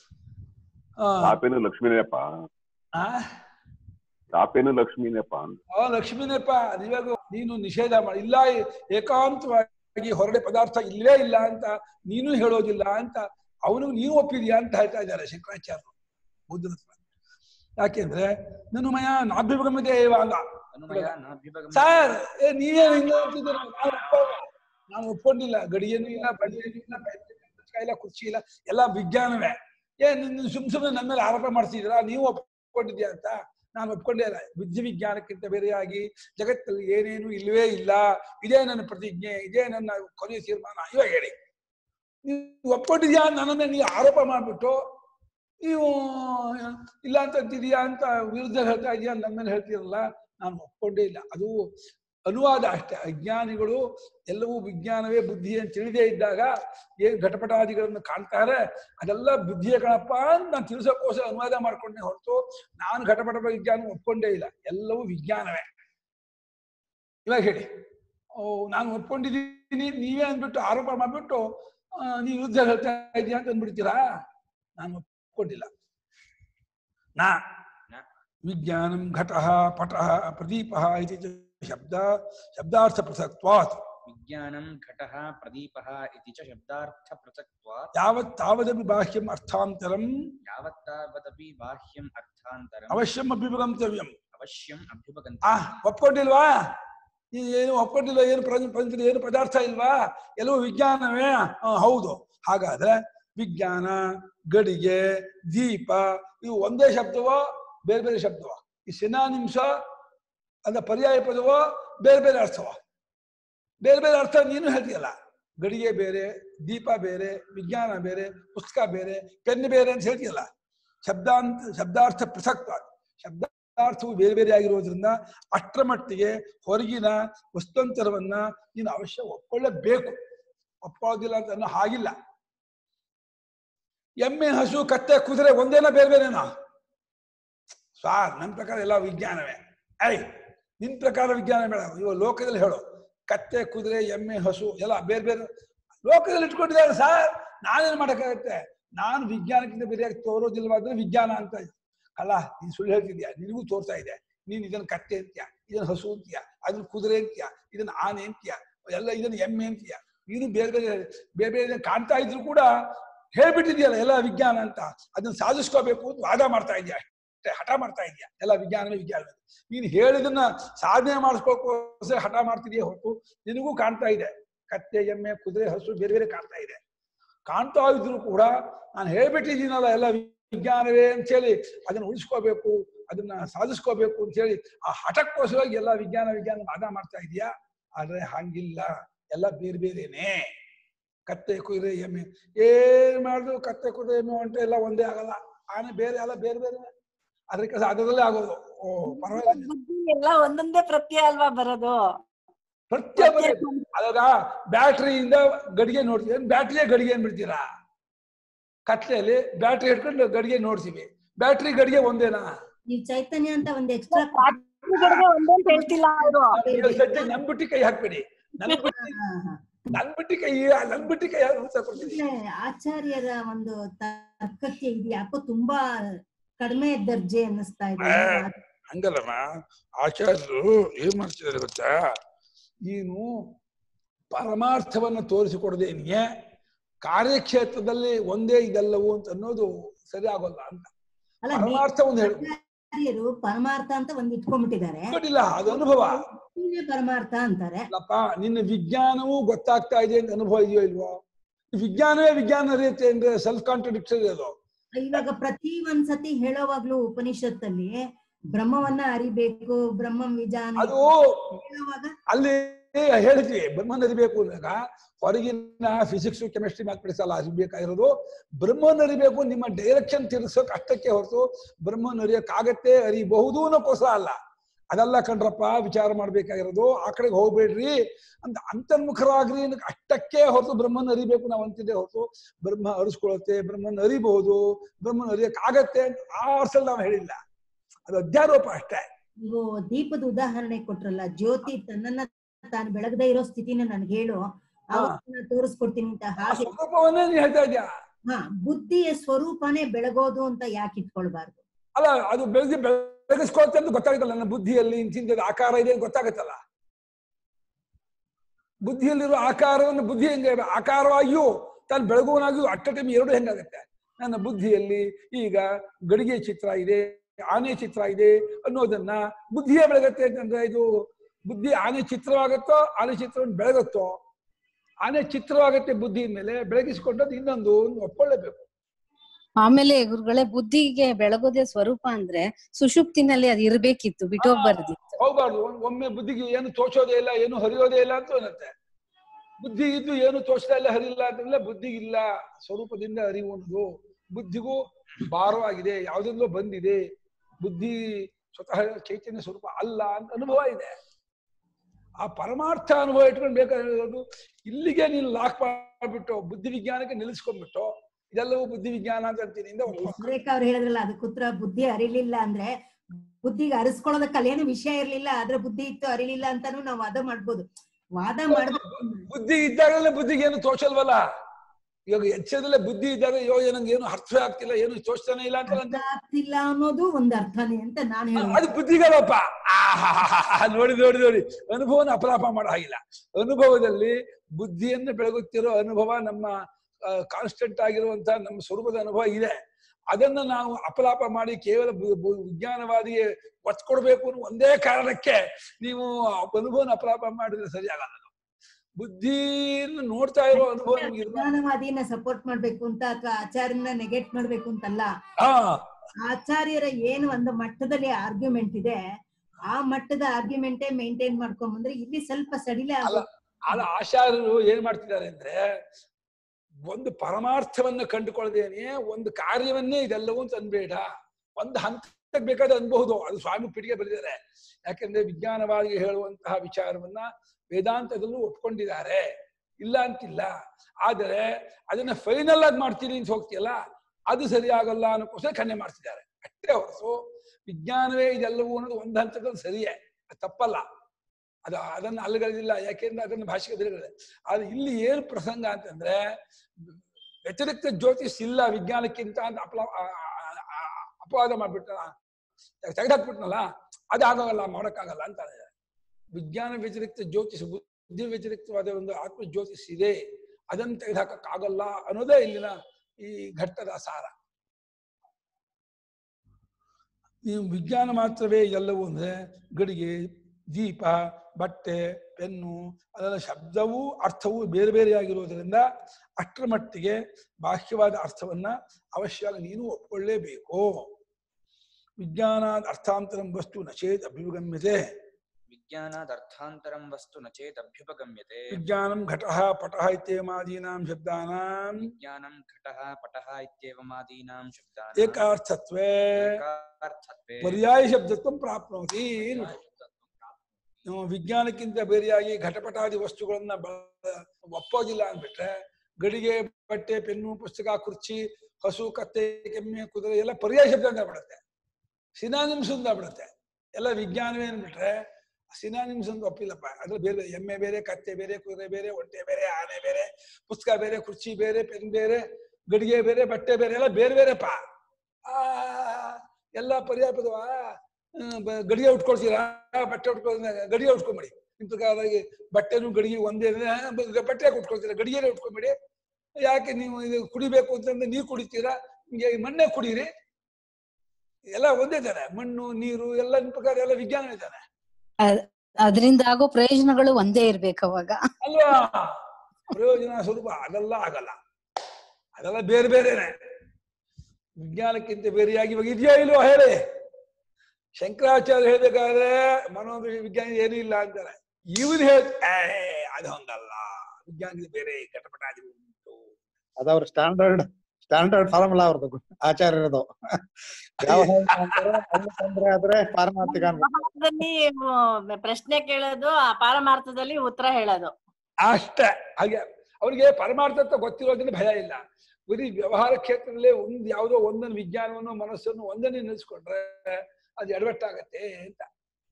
ಆ, ಚಾಪೇನು ಲಕ್ಷ್ಮೀನೇಪ್ಪ ಆ? ಚಾಪೇನು ಲಕ್ಷ್ಮೀನೇಪ್ಪ ಆ ಲಕ್ಷ್ಮೀನಪ್ಪ ನೀವಾಗ ನೀನು ನಿಷೇಧ ಮಾಡಿ ಇಲ್ಲ ಏಕಾಂತವಾಗಿ ಹೊರಡೆ ಪದಾರ್ಥ ಇಲ್ಲವೇ ಇಲ್ಲ ಅಂತ ನೀನು ಹೇಳೋದಿಲ್ಲ ಅಂತ ಅವನು ನೀನು ಒಪ್ಪಿದ್ಯಾ ಅಂತ ಹೇಳ್ತಾ ಇದ್ದಾರೆ ಶಂಕರಾಚಾರ್ಯರು ಬುದ್ಧನ ಹತ್ರ. ಯಾಕೆಂದ್ರೆ ನನ್ನ ಮಯ ನಾಭ್ಯುಗಮತೆ ಇವಾಗ ಅನುಮಯ ನಾಭ್ಯುಪಗಮ ಸರ್ ಏ ನೀವೇನು ಹಿಂಗೆ ಹೇಳ್ತಿದ್ದೀರ? ನಾನು ಒಪ್ಪಲ್ಲ. ನಾನು ಒಪ್ಕೊಂಡಿಲ್ಲ ಗಡಿಯೇನು ಇಲ್ಲ ಬಡಿಯೇನು ಇಲ್ಲ ಬೆಂಚ್ ಇಲ್ಲ ಕುರ್ಚಿ ಇಲ್ಲ ಎಲ್ಲ ವಿಜ್ಞಾನವೇ ಏ ನಿನ್ನ ಸುಮ್ ಸುಮ್ಮನೆ ನನ್ನ ಮೇಲೆ ಆರೋಪ ಮಾಡ್ತಿದ್ದೀರಾ ನೀವು ಒಪ್ಕೊಂಡಿದ್ಯಾ ಅಂತ ನಾನು ಒಪ್ಕೊಂಡೇ ಇಲ್ಲ ವಿದ್ಯೆ ವಿಜ್ಞಾನಕ್ಕಿಂತ ಬೇರೆಯಾಗಿ ಜಗತ್ತಲ್ಲಿ ಏನೇನು ಇಲ್ಲವೇ ಇಲ್ಲ ಇದೇ ನನ್ನ ಪ್ರತಿಜ್ಞೆ ಇದೇ ನನ್ನ ಕೊನೆಯ ತೀರ್ಮಾನ ಇವಾಗ ಹೇಳಿ ನೀವು ಒಪ್ಕೊಂಡಿದ್ಯಾ ನನ್ನನ್ನೇ ನೀವು ಆರೋಪ ಮಾಡ್ಬಿಟ್ಟು ನೀವು ಇಲ್ಲ ಅಂತ ಅಂತಿದ್ಯಾ ಅಂತ ವಿರುದ್ಧ ಹೇಳ್ತಾ ಇದೀಯಾ ನನ್ನ ಮೇಲೆ ಹೇಳ್ತೀರಲ್ಲ ನಾನು ಒಪ್ಕೊಂಡೇ ಇಲ್ಲ ಅದು ಅನುವಾದ ಅಷ್ಟೇ ಅಜ್ಞಾನಿಗಳು ಎಲ್ಲವೂ ವಿಜ್ಞಾನವೇ ಬುದ್ಧಿ ಅಂತ ತಿಳಿದೇ ಇದ್ದಾಗ ಏನ್ ಘಟಪಟಾದಿಗಳನ್ನು ಕಾಣ್ತಾರೆ ಅದೆಲ್ಲ ಬುದ್ಧಿಯ ಕಣಪ್ಪ ಅಂತ ನಾನು ತಿಳಿಸೋಕ್ಕೋಸ್ಕರ ಅನುವಾದ ಮಾಡ್ಕೊಂಡೆ ಹೊರತು ನಾನು ಘಟಪಟ ವಿಜ್ಞಾನ ಒಪ್ಕೊಂಡೇ ಇಲ್ಲ ಎಲ್ಲವೂ ವಿಜ್ಞಾನವೇ ಇವಾಗ ಹೇಳಿ ಓ ನಾನು ಒಪ್ಕೊಂಡಿದ್ದೀನಿ ನೀವೇ ಅಂದ್ಬಿಟ್ಟು ಆರೋಪ ಮಾಡ್ಬಿಟ್ಟು ಆ, ನೀವು ವಿರುದ್ಧ ಹೇಳ್ತಾ ಇದೀಯ ಅಂತ ಅಂದ್ಬಿಡ್ತೀರಾ ನಾನು ಒಪ್ಕೊಂಡಿಲ್ಲ ನಾ ನ. ವಿಜ್ಞಾನಂ ಘಟಃ ಪಟಃ ಪ್ರದೀಪಃ ಇತಿ ಚ ಶಬ್ದ ಶಬ್ದಾರ್ಥ ಪೃಥಕ್ತ್ವಾತ್ ವಿಜ್ಞಾನಂ ಘಟಃ ಪ್ರದೀಪಃ ಇತಿ ಚ ಶಬ್ದಾರ್ಥ ಪೃಥಕ್ತ್ವಾತ್ ಯಾವತ್ ತಾವದಪಿ ಬಾಹ್ಯಂ ಅರ್ಥಾಂತರಂ ಯಾವತ್ತಾವದಪಿ ಬಾಹ್ಯಂ ಅರ್ಥಾಂತರಂ ಅವಶ್ಯಂ ಅಭಿಭ್ರಂತವ್ಯಂ ಅವಶ್ಯಂ ಆ ಅಭ್ಯುಪಗಂತ ಒಪ್ಕೊಂಡಿಲ್ವಾ ನೀನ್ ಏನು ಒಪ್ಕೊಂಡಿಲ್ಲ ಏನು ಪ್ರಪಂಚ ಪ್ರಪಂಚದಲ್ಲಿ ಏನು ಪದಾರ್ಥ ಇಲ್ವಾ ಎಲ್ಲವೂ ವಿಜ್ಞಾನವೇ ಆ, ಹೌದು ಹಾಗಾದ್ರೆ ವಿಜ್ಞಾನ ಗಡಿಗೆ ದೀಪ ಇವು ಒಂದೇ ಶಬ್ದವೋ ಬೇರೆ ಬೇರೆ ಶಬ್ದವೋ ಈ ಸಿನಾನಿಂಸ ಅದ ಪರ್ಯಾಯ ಪದವೋ ಬೇರೆ ಬೇರೆ ಅರ್ಥವೋ ಬೇರೆ ಬೇರೆ ಅರ್ಥ ನೀನು ಹೇಳ್ತೀಯಲ್ಲ ಗಡಿಗೆ ಬೇರೆ ದೀಪ ಬೇರೆ ವಿಜ್ಞಾನ ಬೇರೆ ಪುಸ್ತಕ ಬೇರೆ ಪೆನ್ ಬೇರೆ ಅಂತ ಹೇಳ್ತೀಯಲ್ಲ ಶಬ್ದಾಂತ ಶಬ್ದಾರ್ಥ ಪೃಥಕ್ ಶಬ್ದಾರ್ಥವು ಬೇರೆ ಬೇರೆ ಆಗಿರೋದ್ರಿಂದ ಅಷ್ಟರ ಮಟ್ಟಿಗೆ ಹೊರಗಿನ ವಸ್ತುಂತರವನ್ನ ನೀನು ಅವಶ್ಯ ಒಪ್ಕೊಳ್ಳೇಬೇಕು ಒಪ್ಕೊಳ್ಳೋದಿಲ್ಲ ಅಂತ ಅನ್ನೋ ಹಾಗಿಲ್ಲ ಎಮ್ಮೆ ಹಸು ಕತ್ತೆ ಕುದುರೆ ಒಂದೇನ ಬೇರೆ ಬೇರೆನಾ ಸಾರ್ ನನ್ನ ಪ್ರಕಾರ ಎಲ್ಲ ವಿಜ್ಞಾನವೇ ಐ ನಿನ್ ಪ್ರಕಾರ ವಿಜ್ಞಾನ ಬೇಡ ಇವಾಗ ಲೋಕದಲ್ಲಿ ಹೇಳು ಕತ್ತೆ ಕುದುರೆ ಎಮ್ಮೆ ಹಸು ಎಲ್ಲ ಬೇರೆ ಬೇರೆ ಲೋಕದಲ್ಲಿ ಇಟ್ಕೊಂಡಿದ್ದಾರೆ ಸಾರ್ ನಾನೇನ್ ಮಾಡಕ್ಕಾಗತ್ತೆ ನಾನು ವಿಜ್ಞಾನಕ್ಕಿಂತ ಬೇರೆಯಾಗಿ ತೋರೋದಿಲ್ವಾದ್ರೆ ವಿಜ್ಞಾನ ಅಂತ ಅಲ್ಲ ನೀನ್ ಸುಳ್ಳು ಹೇಳ್ತಿದ್ಯಾ ನಿನಗೂ ತೋರ್ತಾ ಇದೆ ನೀನ್ ಇದನ್ನ ಕತ್ತೆ ಅಂತೀಯ ಇದನ್ನ ಹಸು ಅಂತೀಯ ಅದನ್ನ ಕುದುರೆ ಅಂತೀಯ ಇದನ್ನ ಆನೆ ಅಂತೀಯ ಎಲ್ಲ ಇದನ್ನ ಎಮ್ಮೆ ಅಂತೀಯ ನೀನು ಬೇರೆ ಬೇರೆ ಬೇರೆ ಬೇರೆ ಕಾಣ್ತಾ ಇದ್ರು ಕೂಡ ಹೇಳ್ಬಿಟ್ಟಿದ್ಯಲ್ಲ ಎಲ್ಲ ವಿಜ್ಞಾನ ಅಂತ ಅದನ್ನ ಸಾಧಿಸ್ಕೋಬೇಕು ಅಂತ ವಾದ ಮಾಡ್ತಾ ಇದೆಯಾ ಅಷ್ಟೇ ಹಠ ಮಾಡ್ತಾ ಇದೆಯಾ ಎಲ್ಲ ವಿಜ್ಞಾನವೇ ವಿಜ್ಞಾನವೇ ನೀನು ಹೇಳಿದನ್ನ ಸಾಧನೆ ಮಾಡಿಸ್ಕೋಕೋಸ್ಕರ ಹಠ ಮಾಡ್ತಿದೆಯಾ ಹೊರತು ನಿನಗೂ ಕಾಣ್ತಾ ಇದೆ ಕತ್ತೆ ಎಮ್ಮೆ ಕುದುರೆ ಹಸು ಬೇರೆ ಬೇರೆ ಕಾಣ್ತಾ ಇದೆ ಕಾಣ್ತಾ ಇದ್ರು ಕೂಡ ನಾನು ಹೇಳ್ಬಿಟ್ಟಿದ್ದೀನಲ್ಲ ಎಲ್ಲ ವಿಜ್ಞಾನವೇ ಅಂತ ಹೇಳಿ ಅದನ್ನ ಉಳಿಸ್ಕೋಬೇಕು ಅದನ್ನ ಸಾಧಿಸ್ಕೋಬೇಕು ಅಂತ ಹೇಳಿ ಆ ಹಠಕ್ಕೋಸ್ಕರವಾಗಿ ಎಲ್ಲ ವಿಜ್ಞಾನ ವಿಜ್ಞಾನ ವಾದ ಮಾಡ್ತಾ ಇದೀಯಾ ಆದ್ರೆ ಹಂಗಿಲ್ಲ ಎಲ್ಲ ಬೇರೆ ಬೇರೆನೆ ಕತ್ತೆ ಕುದುರೆ ಎಮ್ಮೆ ಏನ್ ಮಾಡಿದ್ರು ಕತ್ತೆ ಕುದುರೆ ಎಮ್ಮೆ ಹೊಂಟೆ ಎಲ್ಲ ಒಂದೇ ಆಗಲ್ಲ ಆನೆ ಬೇರೆ ಎಲ್ಲ ಬೇರೆ ಬೇರೆ ಅದಕ್ಕೆ ಅದರಲ್ಲೇ ಆಗೋದು ಓ ಪರವಾಗಿಲ್ಲ ಬುದ್ಧಿ ಎಲ್ಲ ಒಂದೊಂದೇ ಪ್ರತ್ಯಯ ಅಲ್ವಾ ಬರೋದು ಪ್ರತಿಯೊಬ್ಬ ಅದಾಗ ಬ್ಯಾಟ್ರಿಯಿಂದ ಗಡಿಗೆ ನೋಡ್ತೀವಿ ಬ್ಯಾಟ್ರಿಯೇ ಗಡಿಗೆ ಅಂದ್ಬಿಡ್ತೀರಾ ಕತ್ಲೆಯಲ್ಲಿ ಬ್ಯಾಟ್ರಿ ಹಿಡ್ಕೊಂಡು ಗಡಿಗೆ ನೋಡ್ತೀವಿ ಬ್ಯಾಟ್ರಿ ಗಡಿಗೆ ಒಂದೇನಾ ನೀವ್ ಚೈತನ್ಯ ಅಂತ ಒಂದ್ ಎಕ್ಸ್ಟ್ರಾ ರಾತ್ರಿಗಳಿಗೆ ಒಂದೇ ಅಂತ ಹೇಳ್ತಿಲ್ಲ ಅವರು ಸದ್ಯ ನಂಬಿಟ್ಟು ಕೈ ಹಾಕ್ಬೇಡಿ ನನ್ ಬಿಟ್ಟು ಹಾ, ಹಾ. ನನ್ ಬಿಟ್ಟು ಕೈ ನನ್ ಬಿಟ್ಟು ಕೈ ಯಾರು ಉತ್ತರ ಕೊಡ್ತೀನಿ ಅಂದ್ರೆ ಆಚಾರ್ಯರ ಒಂದು ತರ್ಕಕ್ಕೆ ಇದು ಯಾಕೋ ತುಂಬಾ ಕಡಿಮೆ ದರ್ಜೆ ಅನ್ನಿಸ್ತಾ ಇದೆ ಆ. ಹಂಗಲ್ಲಮ್ಮ ಆಚಾರ್ಯರು ಏನ್ ಮಾಡ್ತಿದ್ದಾರೆ ಗೊತ್ತಾ ನೀನು ಪರಮಾರ್ಥವನ್ನ ತೋರಿಸಿಕೊಡದೆ ನಿನಗೆ ಕಾರ್ಯಕ್ಷೇತ್ರದಲ್ಲಿ ಒಂದೇ ಇದೆಲ್ಲವೂ ಅಂತ ಅನ್ನೋದು ಸರಿ ಆಗೋಲ್ಲ ಅಂತ ಅಲ್ಲ ಪರಮಾರ್ಥ ಒಂದು ಹೇಳು ಆಚಾರ್ಯರು ಪರಮಾರ್ಥ ಅಂತ ಒಂದ್ ಇಟ್ಕೊಂಡ್ಬಿಟ್ಟಿದ್ದಾರೆ ಗೊತ್ತಿಲ್ಲ ಅದು ಅನುಭವ ನೀವೇ ಪರಮಾರ್ಥ ಅಂತಾರೆ ಅಲ್ಲಪ್ಪ ನಿನ್ನ ವಿಜ್ಞಾನವೂ ಗೊತ್ತಾಗ್ತಾ ಇದೆ ಅಂತ ಅನುಭವ ಇದೆಯೋ ಇಲ್ವೋ ವಿಜ್ಞಾನವೇ ವಿಜ್ಞಾನ ಅರಿಯುತ್ತೆ ಅಂದ್ರೆ ಸೆಲ್ಫ್ ಕಾಂಟ್ರಡಿಕ್ಷನ್ ಅದು ಇವಾಗ ಪ್ರತಿ ಒಂದ್ಸತಿ ಹೇಳೋವಾಗ್ಲೂ ಉಪನಿಷತ್ತಲ್ಲಿ ಬ್ರಹ್ಮವನ್ನ ಅರಿಬೇಕು ಬ್ರಹ್ಮ ವಿಜಾನ ಅದು ಹೇಳುವಾಗ ಅಲ್ಲಿ ಹೇಳಿದ್ವಿ ಬ್ರಹ್ಮನ್ ಅರಿಬೇಕು ಅಂದಾಗ ಹೊರಗಿನ ಫಿಸಿಕ್ಸ್ ಕೆಮಿಸ್ಟ್ರಿ ಮ್ಯಾಥಮೆಟಿಕ್ಸ್ ಎಲ್ಲ ಅರಿಬೇಕಾಗಿರೋದು ಬ್ರಹ್ಮನ್ ಅರಿಬೇಕು ನಿಮ್ಮ ಡೈರೆಕ್ಷನ್ ತಿರ್ಸೋಕ್ ಅಷ್ಟಕ್ಕೆ ಹೊರತು ಬ್ರಹ್ಮನ್ ಅರಿಯಕ್ಕಾಗತ್ತೆ ಅರಿಬಹುದು ಅನ್ನೋಕ್ಕೋಸ್ಕರ ಅಲ್ಲ ಅದೆಲ್ಲ ಕಂಡ್ರಪ್ಪ ವಿಚಾರ ಮಾಡ್ಬೇಕಾಗಿರೋದು ಆ ಕಡೆಗೆ ಹೋಗ್ಬೇಡ್ರಿ ಅಂತ ಅಂತರ್ಮುಖರಾಗ್ರಿ ಅನ್ನೋಕ್ ಅಷ್ಟಕ್ಕೆ ಹೊರತು ಬ್ರಹ್ಮನ್ ಅರಿಬೇಕು ನಾವು ಅಂತಿದ್ದೆ ಹೊರತು ಬ್ರಹ್ಮ ಅರಿಸ್ಕೊಳತ್ತೆ ಬ್ರಹ್ಮನ್ ಅರಿಬಹುದು ಬ್ರಹ್ಮನ್ ಅರಿಯಕ್ಕಾಗತ್ತೆ ಅಂತ ಆ ಅರ್ಥದಲ್ಲಿ ನಾವು ಹೇಳಿಲ್ಲ ಅದು ಅಧ್ಯಾರೋಪ ಅಷ್ಟೇ ನೀವು ದೀಪದ ಉದಾಹರಣೆ ಕೊಟ್ರಲ್ಲ ಜ್ಯೋತಿ ತನ್ನನ್ನ ತಾನು ಬೆಳಗದೇ ಇರೋ ಸ್ಥಿತಿನ ನನ್ಗೆ ಹೇಳು ಆವಾಗ ನಾನ್ ತೋರಿಸ್ಕೊಡ್ತೀನಿ ಅಂತ ಆ ಹಾಗೆ ಸ್ವರೂಪವನ್ನೇ ನೀನ್ ಹೇಳ್ತಾ ಇದ್ಯಾ ಹಾ ಬುದ್ಧಿಯ ಸ್ವರೂಪನೇ ಬೆಳಗೋದು ಅಂತ ಯಾಕೆ ಇಟ್ಕೊಳ್ಬಾರ್ದು ಅಲ್ಲ ಅದು ಬೆಳಗ್ಗೆ ಬೆಳಗಿಸ್ಕೊಳ್ತೆ ಅಂತ ಗೊತ್ತಾಗುತ್ತಲ್ಲ ನನ್ನ ಬುದ್ಧಿಯಲ್ಲಿ ಇಂತಿಂತ ಆಕಾರ ಇದೆ ಅಂತ ಗೊತ್ತಾಗುತ್ತಲ್ಲ ಬುದ್ಧಿಯಲ್ಲಿರೋ ಆಕಾರವನ್ನು ಬುದ್ಧಿ ಹೆಂಗೆ ಆಕಾರವಾಗಿಯೂ ತಾನು ಬೆಳಗುವನಾಗಿಯೂ ಅಟ್ಟ ಟೈಮ್ ಎರಡು ಹೆಂಗಾಗತ್ತೆ ನನ್ನ ಬುದ್ಧಿಯಲ್ಲಿ ಈಗ ಗಡಿಗೆ ಚಿತ್ರ ಇದೆ ಆನೆ ಚಿತ್ರ ಇದೆ ಅನ್ನೋದನ್ನ ಬುದ್ಧಿಯೇ ಬೆಳಗತ್ತೆ ಅಂತಂದ್ರೆ ಇದು ಬುದ್ಧಿ ಆನೆ ಚಿತ್ರವಾಗತ್ತೋ ಆನೆ ಚಿತ್ರವನ್ನು ಬೆಳಗತ್ತೋ ಆನೆ ಚಿತ್ರವಾಗತ್ತೆ ಬುದ್ಧಿ ಮೇಲೆ ಬೆಳಗಿಸ್ಕೊಂಡದ್ದು ಇನ್ನೊಂದು ಒಪ್ಕೊಳ್ಳೇಬೇಕು ಆಮೇಲೆ ಗುರುಗಳೇ ಬುದ್ಧಿಗೆ ಬೆಳಗೋದೇ ಸ್ವರೂಪ ಅಂದ್ರೆ ಸುಷುಪ್ತಿನಲ್ಲಿ ಅದು ಇರ್ಬೇಕಿತ್ತು ಬಿಟ್ಟೋಗ್ಬಾರ್ದಿತ್ತು ಹೋಗ್ಬಾರ್ದು ಒಮ್- ಒಮ್ಮೆ ಬುದ್ಧಿಗೆ ಏನು ತೋಚೋದೇ ಇಲ್ಲ ಏನು ಹರಿಯೋದೇ ಇಲ್ಲ ಅಂತ ಅನ್ನತ್ತೆ ಬುದ್ಧಿ ಇದ್ದು ಏನು ತೋಚ್ತಾ ಇಲ್ಲ ಹರಿಲ್ಲ ಅಂತಂದ್ರೆ ಬುದ್ಧಿಗೆ ಇಲ್ಲ ಸ್ವರೂಪದಿಂದ ಅರಿವು ಅನ್ನೋದು ಬುದ್ಧಿಗೂ ಭಾರವಾಗಿದೆ ಯಾವುದೆಲ್ಲೋ ಬಂದಿದೆ ಬುದ್ಧಿ ಸ್ವತಃ ಚೈತನ್ಯ ಸ್ವರೂಪ ಅಲ್ಲ ಅಂತ ಅನುಭವ ಇದೆ ಆ ಪರಮಾರ್ಥ ಅನುಭವ ಇಟ್ಕೊಂಡು ಬೇಕಾಗಿರೋದು ಇಲ್ಲಿಗೆ ನೀನು ಲಾಕ್ ಮಾಡ್ಬಿಟ್ಟು ಬುದ್ಧಿ ವಿಜ್ಞಾನಕ್ಕೆ ನಿಲ್ಲಿಸ್ಕೊಂಡ್ಬಿಟ್ಟು ಇದೆಲ್ಲವೂ ಬುದ್ಧಿ ವಿಜ್ಞಾನ ಅಂತ ಅಂತೀನಿ ಇಂದ ಒಪ್ಕೊ. ಸುರೇಖ ಅವ್ರು ಹೇಳಿದ್ರಲ್ಲ ಅದಕ್ಕೆ ಉತ್ತರ ಬುದ್ಧಿ ಅರಿಲಿಲ್ಲ ಅಂದ್ರೆ ಬುದ್ಧಿಗೆ ಅರಿಸ್ಕೊಳ್ಳೋದಕ್ಕೆ ಅಲ್ಲೇನು ವಿಷಯ ಇರ್ಲಿಲ್ಲ ಆದ್ರೆ ಬುದ್ಧಿ ಇತ್ತು ಅರಿಲಿಲ್ಲ ಅಂತಾನು ನಾವು ವಾದ ಮಾಡ್ಬೋದು ವಾದ ಮಾಡ್ಬೇಕು ಬುದ್ಧಿ ಇದ್ದಾಗಲೇ ಬುದ್ಧಿಗೆ ಏನು ತೋಚಲ್ವಲ್ಲ ಇವಾಗ ಎಚ್ಚರದಲ್ಲೇ ಬುದ್ಧಿ ಇದ್ದಾಗ ಅಯ್ಯೋ ನಂಗೆ ಏನು ಅರ್ಥವೇ ಆಗ್ತಿಲ್ಲ ಏನು ತೋಚ್ತಾನೆ ಇಲ್ಲ ಅಂತ ಅರ್ಥ ಆಗ್ತಿಲ್ಲ ಅನ್ನೋದು ಒಂದ್ ಅರ್ಥನೇ ಅಂತ ನಾನು ಹೇಳಿ ಅದು ಬುದ್ಧಿಗಳಪ್ಪ ಆಹಾಹಾಹಾ, ನೋಡಿ ನೋಡಿ ನೋಡಿ ಅನುಭವನ ಅಪಲಾಪ ಮಾಡೋ ಹಾಗಿಲ್ಲ ಅನುಭವದಲ್ಲಿ ಬುದ್ಧಿಯನ್ನು ಬೆಳಗುತ್ತಿರೋ ಅನುಭವ ನಮ್ಮ ಕಾನ್ಸ್ಟೆಂಟ್ ಆಗಿರುವಂತ ನಮ್ಮ ಸ್ವರೂಪದ ಅನುಭವ ಇದೆ ಅದನ್ನ ನಾವು ಅಪಲಾಪ ಮಾಡಿ ಕೇವಲ ಬು- ಬು- ವಿಜ್ಞಾನವಾದಿಗೆ ಒತ್ತು ಕೊಡ್ಬೇಕು ಅನ್ನೋ ಒಂದೇ ಕಾರಣಕ್ಕೆ ನೀವು ಅನುಭವನ ಅಪಲಾಪ ಮಾಡಿದ್ರೆ ಸರಿಯಾಗಲ್ಲ ಅದು. ಬುದ್ಧಿಯನ್ನು ನೋಡ್ತಾ ಇರೋ ಅನುಭವ ನಮ್ಗೆ ಇರ್ಬಾರ್ದು. ವಿಜ್ಞಾನವಾದಿನ ಸಪೋರ್ಟ್ ಮಾಡ್ಬೇಕು ಅಂತ ಅಥವಾ ಆಚಾರ್ಯನ ನೆಗೆಟ್ ಮಾಡ್ಬೇಕು ಅಂತಲ್ಲ ಹಾ ಆಚಾರ್ಯರ ಏನು ಒಂದು ಮಟ್ಟದಲ್ಲಿ ಆರ್ಗ್ಯುಮೆಂಟ್ ಇದೆ ಆ ಮಟ್ಟದ ಆರ್ಗ್ಯುಮೆಂಟೇ ಮೇಂಟೈನ್ ಮಾಡ್ಕೊಂಡ್ ಬಂದ್ರೆ ಇಲ್ಲಿ ಸ್ವಲ್ಪ ಸಡಿಲ ಅಲ್ಲ ಅಲ್ಲ ಆಚಾರ್ಯರು ಏನ್ ಮಾಡ್ತಿದ್ದಾರೆ ಅಂದ್ರೆ ಒಂದು ಪರಮಾರ್ಥವನ್ನ ಕಂಡುಕೊಳ್ಳದೇನೆ ಒಂದು ಕಾರ್ಯವನ್ನೇ ಇದೆಲ್ಲವೂ ಅಂತ ಅನ್ಬೇಡ ಒಂದು ಹಂತಕ್ಕೆ ಬೇಕಾದ್ರೆ ಅನ್ಬಹುದು ಅದು ಸ್ವಾಮಿ ಪೀಠಿಗೆ ಬರೆದಿದ್ದಾರೆ ಯಾಕಂದ್ರೆ ವಿಜ್ಞಾನವಾಗಿ ಹೇಳುವಂತಹ ವಿಚಾರವನ್ನ ವೇದಾಂತದಲ್ಲೂ ಒಪ್ಕೊಂಡಿದ್ದಾರೆ ಇಲ್ಲ ಅಂತಿಲ್ಲ ಆದರೆ ಅದನ್ನ ಫೈನಲ್ ಆಗಿ ಮಾಡ್ತೀನಿ ಅಂತ ಹೋಗ್ತಿಯಲ್ಲ ಅದು ಸರಿಯಾಗಲ್ಲ ಅನ್ನೋಕ್ಕೋಸ್ಕರ ಖಂಡನೆ ಮಾಡ್ತಿದ್ದಾರೆ ಅಷ್ಟೇ ಹೊರತು ವಿಜ್ಞಾನವೇ ಇದೆಲ್ಲವೂ ಅನ್ನೋದು ಒಂದು ಹಂತದಲ್ಲಿ ಸರಿಯೇ ಅದು ತಪ್ಪಲ್ಲ ಅದು ಅದನ್ನು ಅಲ್ಲಗಳಿಲ್ಲ ಯಾಕೆಂದ್ರೆ ಅದನ್ನು ಭಾಷೆಗಳಿದೆ ಆದ್ರೆ ಇಲ್ಲಿ ಏನು ಪ್ರಸಂಗ ಅಂತಂದ್ರೆ ವ್ಯತಿರಿಕ್ತ ಜ್ಯೋತಿಷ್ ಇಲ್ಲ ವಿಜ್ಞಾನಕ್ಕಿಂತ ಅಂತ ಅಪಲ ಆ- ಆ- ಆ- ಅಪವಾದ ಮಾಡ್ಬಿಟ್ಟ ತೆಗೆದಾಕ್ಬಿಟ್ನಲ್ಲ ಅದಾಗಲ್ಲ ಮಾಡೋಕ್ಕಾಗಲ್ಲ ಅಂತ ವಿಜ್ಞಾನ ವ್ಯತಿರಿಕ್ತ ಜ್ಯೋತಿಷ್ ಬುದ್ಧಿ ವ್ಯತಿರಿಕ್ತವಾದ ಒಂದು ಆತ್ಮ ಜ್ಯೋತಿಷ್ ಇದೆ ಅದನ್ನು ತೆಗೆದುಹಾಕಕ್ಕಾಗಲ್ಲ ಅನ್ನೋದೇ ಇಲ್ಲಿನ ಈ ಘಟ್ಟದ ಸಾರ ನೀವು ವಿಜ್ಞಾನ ಮಾತ್ರವೇ ಎಲ್ಲವೂ ಅಂದ್ರೆ ಗಡಿಗೆ ದೀಪ ಬಟ್ಟೆ ಪೆನ್ನು ಅದೆಲ್ಲ ಶಬ್ದವೂ ಅರ್ಥವೂ ಬೇರೆ ಬೇರೆಯಾಗಿರುವುದರಿಂದ ಅಷ್ಟರ ಮಟ್ಟಿಗೆ ಬಾಹ್ಯವಾದ ಅರ್ಥವನ್ನ ಅವಶ್ಯವಾಗಿ ನೀನು ಒಪ್ಕೊಳ್ಳೇಬೇಕು ವಿಜ್ಞಾನಾದ ಅರ್ಥಾಂತರಂ ವಸ್ತು ನಚೇತ್ ಅಭ್ಯುಗಮ್ಯತೆ ವಿಜ್ಞಾನಾದರ್ಥಾಂತರಂ ವಸ್ತು ನ ಚೇದಭ್ಯುಪಗಮ್ಯತೆ ವಿಜ್ಞಾನಂ ಘಟಃ ಪಟಃ ಇತ್ಯೇಮಾದೀನಾಂ ಶಬ್ದಾನಾಂ ವಿಜ್ಞಾನಂ ಘಟಃ ಪಟಃ ಇತ್ಯೇವಮಾದೀನಾಂ ಶಬ್ದಾನಾಂ ಏಕಾರ್ಥತ್ವೇ ಏಕಾರ್ಥತ್ವೇ ಪರ್ಯಾಯ ಶಬ್ದತ್ವಂ ಪ್ರಾಪ್ನೋತಿ ಪರ್ಯಾಯ ಶಬ್ದತ್ವಂ ಪ್ರಾಪ್ನೋತಿ. ನಾವು ವಿಜ್ಞಾನಕ್ಕಿಂತ ಬೇರೆಯಾಗಿ ಘಟಪಟಾದಿ ವಸ್ತುಗಳನ್ನ ಬ- ಒಪ್ಪೋದಿಲ್ಲ ಅಂದ್ಬಿಟ್ರೆ ಗಡಿಗೆ ಬಟ್ಟೆ ಪೆನ್ನು ಪುಸ್ತಕ ಕುರ್ಚಿ ಹಸು ಕತ್ತೆ ಕೆಮ್ಮೆ ಕುದುರೆ ಎಲ್ಲ ಪರ್ಯಾಯ ಶಬ್ದ ಅಂತ ಬಿಡುತ್ತೆ ಸಿನಾನಿಮ್ಸ್ ಅಂತ ಬಿಡುತ್ತೆ ಎಲ್ಲ ವಿಜ್ಞಾನವೇ ಅಂದ್ಬಿಟ್ರೆ ಸಿನಾನಿಮ್ಸ್ ಅಂತ ಒಪ್ಪಿಲ್ಲಪ್ಪ ಅದ್ರಲ್ಲಿ ಬೇರೆ ಬೇರೆ ಎಮ್ಮೆ ಬೇರೆ ಕತ್ತೆ ಬೇರೆ ಕುದುರೆ ಬೇರೆ ಒಂಟೆ ಬೇರೆ ಆನೆ ಬೇರೆ ಪುಸ್ತಕ ಬೇರೆ ಕುರ್ಚಿ ಬೇರೆ ಪೆನ್ ಬೇರೆ ಗಡಿಗೆ ಬೇರೆ ಬಟ್ಟೆ ಬೇರೆ ಎಲ್ಲ ಬೇರೆ ಬೇರೆಪ್ಪ ಆ ಎಲ್ಲ ಪರ್ಯಾಯ ಪದವ ಹ್ಮ್, ಬ- ಗಡಿಗೆ ಉಟ್ಕೊಳ್ತೀರಾ ಬಟ್ಟೆ ಉಟ್ಕೊಳ್ ಗಡಿಗೆ ಉಟ್ಕೊಂಬಿಡಿ ನಿಮ್ ಪ್ರಕಾರವಾಗಿ ಬಟ್ಟೆನು ಗಡಿಗೆ ಒಂದೇ ಬ- ಬಟ್ಟೆ ಯಾಕೆ ಉಟ್ಕೊಳ್ತೀರಾ ಗಡಿಗೆನೆ ಉಟ್ಕೊಂಬಿಡಿ ಯಾಕೆ ನೀವು ಇದು ಕುಡಿಬೇಕು ಅಂತಂದ್ರೆ ನೀರು ಕುಡಿತೀರಾ ಹಿಂಗೆ ಮಣ್ಣೆ ಕುಡೀರಿ ಎಲ್ಲ ಒಂದೇ ತಾನೆ ಮಣ್ಣು ನೀರು ಎಲ್ಲ ನಿಮ್ ಪ್ರಕಾರ ಎಲ್ಲ ವಿಜ್ಞಾನವೇ ತಾನೆ ಅದರಿಂದ ಆಗೋ ಪ್ರಯೋಜನಗಳು ಒಂದೇ ಇರ್ಬೇಕು ಅವಾಗ ಅಲ್ವಾ ಪ್ರಯೋಜನ ಸ್ವರೂಪ ಅದೆಲ್ಲ ಆಗಲ್ಲ ಅದೆಲ್ಲ ಬೇರೆ ಬೇರೆನೆ ವಿಜ್ಞಾನಕ್ಕಿಂತ ಬೇರೆಯಾಗಿ ಇವಾಗ ಇದೆಯೋ ಇಲ್ವೋ ಹೇಳಿ ಶಂಕರಾಚಾರ್ಯ ಹೇಳ್ಬೇಕಾದ್ರೆ ಮನೋವಿಜ್ಞಾನ ವಿಜ್ಞಾನ ಏನೂ ಇಲ್ಲ ಅಂತಾರೆ ಇವನು ಹೇಳ್ ಏ, ಅದು ಹಂಗಲ್ಲ ವಿಜ್ಞಾನದ ಬೇರೆ ಘಟಪಟಾದಿ ಉಂಟು ಅದವ್ರ ಸ್ಟ್ಯಾಂಡರ್ಡ್ ಸ್ಟ್ಯಾಂಡರ್ಡ್ ಫಾರ್ಮುಲಾ ಅವ್ರದ್ದು ಆಚಾರ್ಯರದು ಯಾವ ಅಂತಾರೆ, ಹಣ್ಣು ತೊಂದ್ರೆ ಆದ್ರೆ ಪಾರಮಾರ್ಥಿಕ ಅನ್ಬೇಕು ವ್ಯವಹಾರದಲ್ಲಿ ಮ್, ಪ್ರಶ್ನೆ ಕೇಳೋದು ಆ ಪಾರಮಾರ್ಥದಲ್ಲಿ ಉತ್ತರ ಹೇಳೋದು ಅಷ್ಟೇ ಹಾಗೆ ಅವರಿಗೆ ಪರಮಾರ್ಥತ್ವ ಗೊತ್ತಿರೋದ್ರಿಂದ ಭಯ ಇಲ್ಲ ಬರೀ ವ್ಯವಹಾರ ಕ್ಷೇತ್ರದಲ್ಲೇ ಒಂದ್ ಯಾವುದೋ ಒಂದೊಂದು ವಿಜ್ಞಾನವನ್ನು ಮನಸ್ಸನ್ನು ಒಂದನ್ನೇ ನಿಲ್ಲಿಸ್ಕೊಂಡ್ರೆ ಅದು ಎಡವಟ್ಟಾಗತ್ತೆ ಅಂತ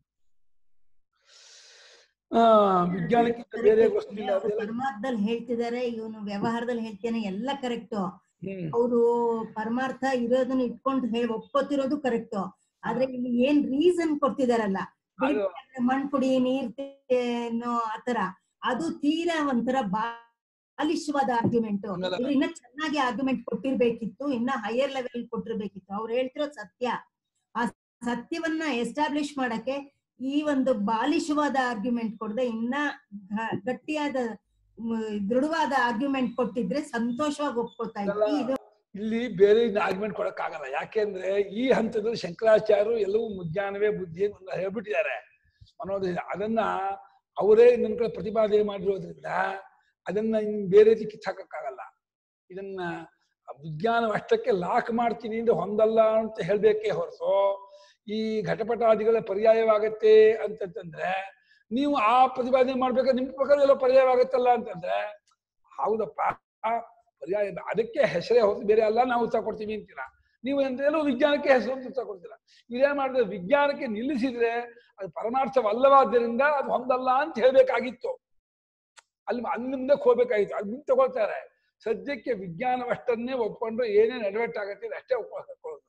ಆ ವಿಜ್ಞಾನಕ್ಕಿಂತ ಬೇರೆ ವಸ್ತು ಇಲ್ಲ ಅವ್ರು ಅದೆಲ್ಲ ಪರಮಾರ್ಥದಲ್ಲಿ ಹೇಳ್ತಿದ್ದಾರೆ ಇವನು ವ್ಯವಹಾರದಲ್ಲಿ ಹೇಳ್ತೇನೆ ಎಲ್ಲ ಕರೆಕ್ಟ್ ಹ್ಮ್ ಅವರು ಪರಮಾರ್ಥ ಇರೋದನ್ನ ಇಟ್ಕೊಂಡು ಹೇಳಿ ಒಪ್ಪತ್ತಿರೋದು ಕರೆಕ್ಟ್ ಆದ್ರೆ ಇಲ್ಲಿ ಏನ್ ರೀಸನ್ ಕೊಡ್ತಿದಾರಲ್ಲ ಅದು ಮಣ್ ಪುಡಿ ನೀರ್ ಅನ್ನೋ ಆತರ ಅದು ತೀರಾ ಒಂಥರ ಬಾಲಿಶವಾದ ಆರ್ಗ್ಯುಮೆಂಟ್ ಆಮೇಲೆ- ಇವ್ರು ಇನ್ನ ಚೆನ್ನಾಗಿ ಆರ್ಗ್ಯುಮೆಂಟ್ ಕೊಟ್ಟಿರ್ಬೇಕಿತ್ತು ಇನ್ನ ಹೈಯರ್ ಲೆವೆಲ್ ಕೊಟ್ಟಿರ್ಬೇಕಿತ್ತು ಅವ್ರು ಹೇಳ್ತಿರೋದು ಸತ್ಯ ಆ ಸತ್ಯವನ್ನ ಎಸ್ಟಾಬ್ಲಿಷ್ ಮಾಡಕ್ಕೆ ಈ ಒಂದು ಬಾಲಿಶವಾದ ಆರ್ಗ್ಯುಮೆಂಟ್ ಕೊಡದೆ ಇನ್ನ ಗ- ಗಟ್ಟಿಯಾದ ಮ್, ದೃಢವಾದ ಆರ್ಗ್ಯುಮೆಂಟ್ ಕೊಟ್ಟಿದ್ರೆ ಸಂತೋಷವಾಗಿ ಒಪ್ಕೊತಾ ಇದ್ವಿ ಇದು ಇಲ್ಲಿ ಬೇರೆ ಆರ್ಗ್ಯುಮೆಂಟ್ ಕೊಡಕ್ಕಾಗಲ್ಲ ಯಾಕೆಂದ್ರೆ ಈ ಹಂತದಲ್ಲಿ ಶಂಕರಾಚಾರ್ಯರು ಎಲ್ಲವೂ ವಿಜ್ಞಾನವೇ ಬುದ್ಧಿ ಅಂತ ಹೇಳ್ಬಿಟ್ಟಿದ್ದಾರೆ ಅನ್ನೋದು ಅದನ್ನ ಅವರೇ ನನ್ನ ಕಡೆ ಪ್ರತಿಪಾದನೆ ಮಾಡಿರೋದ್ರಿಂದ ಅದನ್ನ ಇನ್ ಬೇರೆ ರೀತಿ ಕಿತ್ತಾಕಕ್ಕಾಗಲ್ಲ ಇದನ್ನ ವಿಜ್ಞಾನವಷ್ಟಕ್ಕೆ ಲಾಕ್ ಮಾಡ್ತೀನಿ ಅಂದ್ರೆ ಹೊಂದಲ್ಲ ಅಂತ ಹೇಳ್ಬೇಕೇ ಹೊರತು ಈ ಘಟಪಟಾದಿಗಳ ಪರ್ಯಾಯವಾಗತ್ತೆ ಅಂತಂತಂದ್ರೆ ನೀವು ಆ ಪ್ರತಿಪಾದನೆ ಮಾಡ್ಬೇಕಾದ್ರೆ ನಿಮ್ ಪ್ರಕಾರ ಎಲ್ಲ ಪರ್ಯಾಯವಾಗತ್ತಲ್ಲ ಅಂತಂದ್ರೆ ಹೌದಪ್ಪ ಪರ್ಯಾಯ ಅದಕ್ಕೆ ಹೆಸರೇ ಹೊರತು ಬೇರೆ ಅಲ್ಲ ನಾವು ಉತ್ತರ ಕೊಡ್ತೀವಿ ಅಂತೀರಾ ನೀವು ಎಂತ ಎಲ್ಲೋ ವಿಜ್ಞಾನಕ್ಕೆ ಹೆಸರು ಅಂತ ಉತ್ತರ ಕೊಡ್ತೀರಾ ಇದೇನ್ ಮಾಡಿದ್ರೆ ವಿಜ್ಞಾನಕ್ಕೆ ನಿಲ್ಲಿಸಿದ್ರೆ ಅದು ಪರಮಾರ್ಥವಲ್ಲವಾದ್ದರಿಂದ ಅದು ಹೊಂದಲ್ಲ ಅಂತ ಹೇಳ್ಬೇಕಾಗಿತ್ತು ಅಲ್ಲಿ ಅಲ್ಲಿ ಮುಂದಕ್ಕೆ ಹೋಗ್ಬೇಕಾಗಿತ್ತು ಅಲ್ಲಿ ಮುಂದೆ ತಗೊಳ್ತಾರೆ ಸದ್ಯಕ್ಕೆ ವಿಜ್ಞಾನವಷ್ಟನ್ನೇ ಒಪ್ಕೊಂಡ್ರೆ ಏನೇನು ಎಡವಟ್ಟಾಗತ್ತೆ ಇದು ಅಷ್ಟೇ ಒಪ್ಕೊಳ್ಳೋದು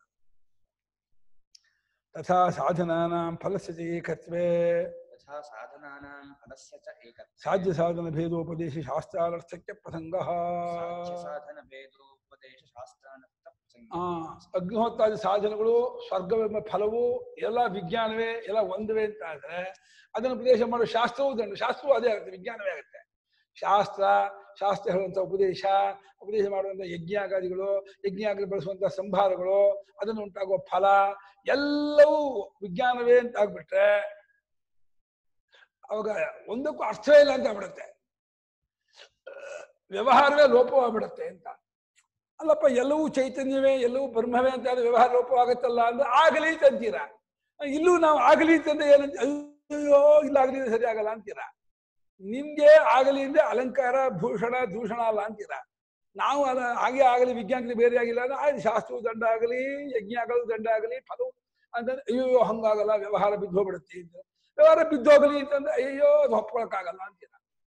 ತಥಾ ಸಾಧನಾನಾಂ ಫಲಸ್ಯ ಚ ಏಕತ್ವೇ ಯಥಾ ಸಾಧನಾನಾಂ ಫಲಸ್ಯ ಚ ಏಕತ್ವೇ ಸಾಧ್ಯ ಸಾಧನ ಭೇದೋಪದೇಶ ಶಾಸ್ತ್ರಾರ್ಥಕ್ಕೆ ಪ್ರಸಂಗ ಸಾಧ್ಯ ಸಾಧನ ಭೇದೋಪದೇಶ ಶಾಸ್ತ್ರಾನರ್ಥ ಪ್ರಸಂಗ ಆ ಅಗ್ನಿಹೋತ್ರಾದಿ ಸಾಧನಗಳು ಸ್ವರ್ಗವೆಂಬ ಫಲವು ಎಲ್ಲ ವಿಜ್ಞಾನವೇ ಎಲ್ಲ ಒಂದವೇ ಅಂತ ಆದ್ರೆ ಅದನ್ನು ಉಪದೇಶ ಮಾಡೋ ಶಾಸ್ತ್ರವೂ ದಂಡ ಶಾಸ್ತ್ರವೂ ಅದೇ ಆಗುತ್ತೆ ವಿಜ್ಞಾನವೇ ಆಗುತ್ತೆ ಶಾಸ್ತ್ರ ಶಾಸ್ತ್ರ ಹೇಳುವಂತ ಉಪದೇಶ ಉಪದೇಶ ಮಾಡುವಂತ ಯಜ್ಞಾಗಾದಿಗಳು ಯಜ್ಞಾಗ ಬಳಸುವಂತ ಸಂಭಾರಗಳು ಅದನ್ನು ಉಂಟಾಗುವ ಫಲ ಎಲ್ಲವೂ ವಿಜ್ಞಾನವೇ ಅಂತ ಆಗ್ಬಿಟ್ರೆ ಅವಾಗ ಒಂದಕ್ಕೂ ಅರ್ಥವೇ ಇಲ್ಲ ಅಂತ ಆಗ್ಬಿಡುತ್ತೆ ವ್ಯವಹಾರವೇ ಲೋಪವಾಗ್ಬಿಡುತ್ತೆ ಅಂತ ಅಲ್ಲಪ್ಪ ಎಲ್ಲವೂ ಚೈತನ್ಯವೇ ಎಲ್ಲವೂ ಬ್ರಹ್ಮವೇ ಅಂತ ಆದ್ರೆ ವ್ಯವಹಾರ ಲೋಪವಾಗುತ್ತಲ್ಲ ಅಂದ್ರೆ ಆಗಲಿ ಅಂತೀರಾ ಇಲ್ಲೂ ನಾವು ಆಗಲಿ ಅಂತಂದ್ರೆ ಏನಂತ ಅಯ್ಯೋ ಇಲ್ಲ ಆಗಲಿ ಅಂದ್ರೆ ಸರಿ ಆಗಲ್ಲ ಅಂತೀರಾ ನಿಮ್ಗೆ ಆಗಲಿ ಅಂದ್ರೆ ಅಲಂಕಾರ ಭೂಷಣ ದೂಷಣ ಅಲ್ಲ ಅಂತೀರಾ ನಾವು ಅದ ಹಾಗೆ ಆಗಲಿ ವಿಜ್ಞಾನಕ್ಕೆ ಬೇರೆ ಆಗಿಲ್ಲ ಅಂದ್ರೆ ಆಯ್ತು ಶಾಸ್ತ್ರವು ದಂಡ ಆಗಲಿ ಯಜ್ಞಗಳು ದಂಡ ಆಗಲಿ ಫಲವು ಅಂತಂದ್ರೆ ಅಯ್ಯೋ ಹಂಗಾಗಲ್ಲ ವ್ಯವಹಾರ ಬಿದ್ದೋಗ್ಬಿಡುತ್ತೆ ಅಂತ ವ್ಯವಹಾರ ಬಿದ್ದೋಗಲಿ ಅಂತಂದ್ರೆ ಅಯ್ಯೋ ಅದು ಒಪ್ಕೊಳಕ್ಕಾಗಲ್ಲ ಅಂತೀರಾ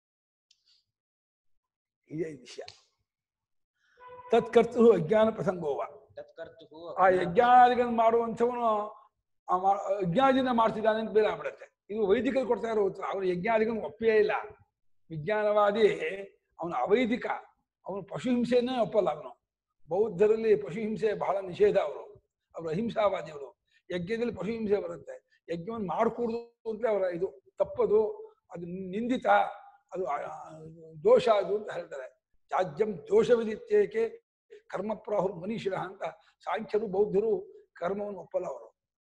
ಇದೇ ವಿಷಯ ತತ್ಕರ್ತು ಅಜ್ಞಾನ ಪ್ರಸಂಗೋವ ತತ್ಕರ್ತುಃ ಆ ಯಜ್ಞಾದಿಗಳನ್ನು ಮಾಡುವಂಥವನು ಆ ಮಾ- ಯಜ್ಞಾದಿನ ಮಾಡ್ತಿದ್ದಾನೆ ಅಂತ ಬೇರೆ ಆಗ್ಬಿಡುತ್ತೆ ಇದು ವೈದಿಕರು ಕೊಡ್ತಾ ಇರೋ ಉತ್ತರ ಅವನು ಯಜ್ಞಾದಿಗಳನ್ನು ಒಪ್ಪೇ ಇಲ್ಲ ವಿಜ್ಞಾನವಾದಿ ಅವನು ಅವೈದಿಕ ಅವನು ಪಶುಹಿಂಸೆಯನ್ನೇ ಒಪ್ಪಲ್ಲ ಅವನು ಬೌದ್ಧರಲ್ಲಿ ಪಶುಹಿಂಸೆ ಬಹಳ ನಿಷೇಧ ಅವರು ಅವರು ಅಹಿಂಸಾವಾದಿಗಳು ಯಜ್ಞದಲ್ಲಿ ಪಶುಹಿಂಸೆ ಬರುತ್ತೆ ಯಜ್ಞವನ್ನು ಮಾಡ್ಕೂಡ್ದು ಅಂತ ಅವರ ಇದು ತಪ್ಪದು ಅದು ನಿಂದಿತ ಅದು ಆ, ದೋಷ ಅದು ಅಂತ ಹೇಳ್ತಾರೆ ತ್ಯಾಜ್ಯಂ ದೋಷವಿದಿತ್ಯೇಕೆ ಕರ್ಮ ಪ್ರಾಹುರ್ ಮನೀಷಿರ ಅಂತ ಸಾಂಖ್ಯರು ಬೌದ್ಧರು ಕರ್ಮವನ್ನು ಒಪ್ಪಲ್ಲ ಅವರು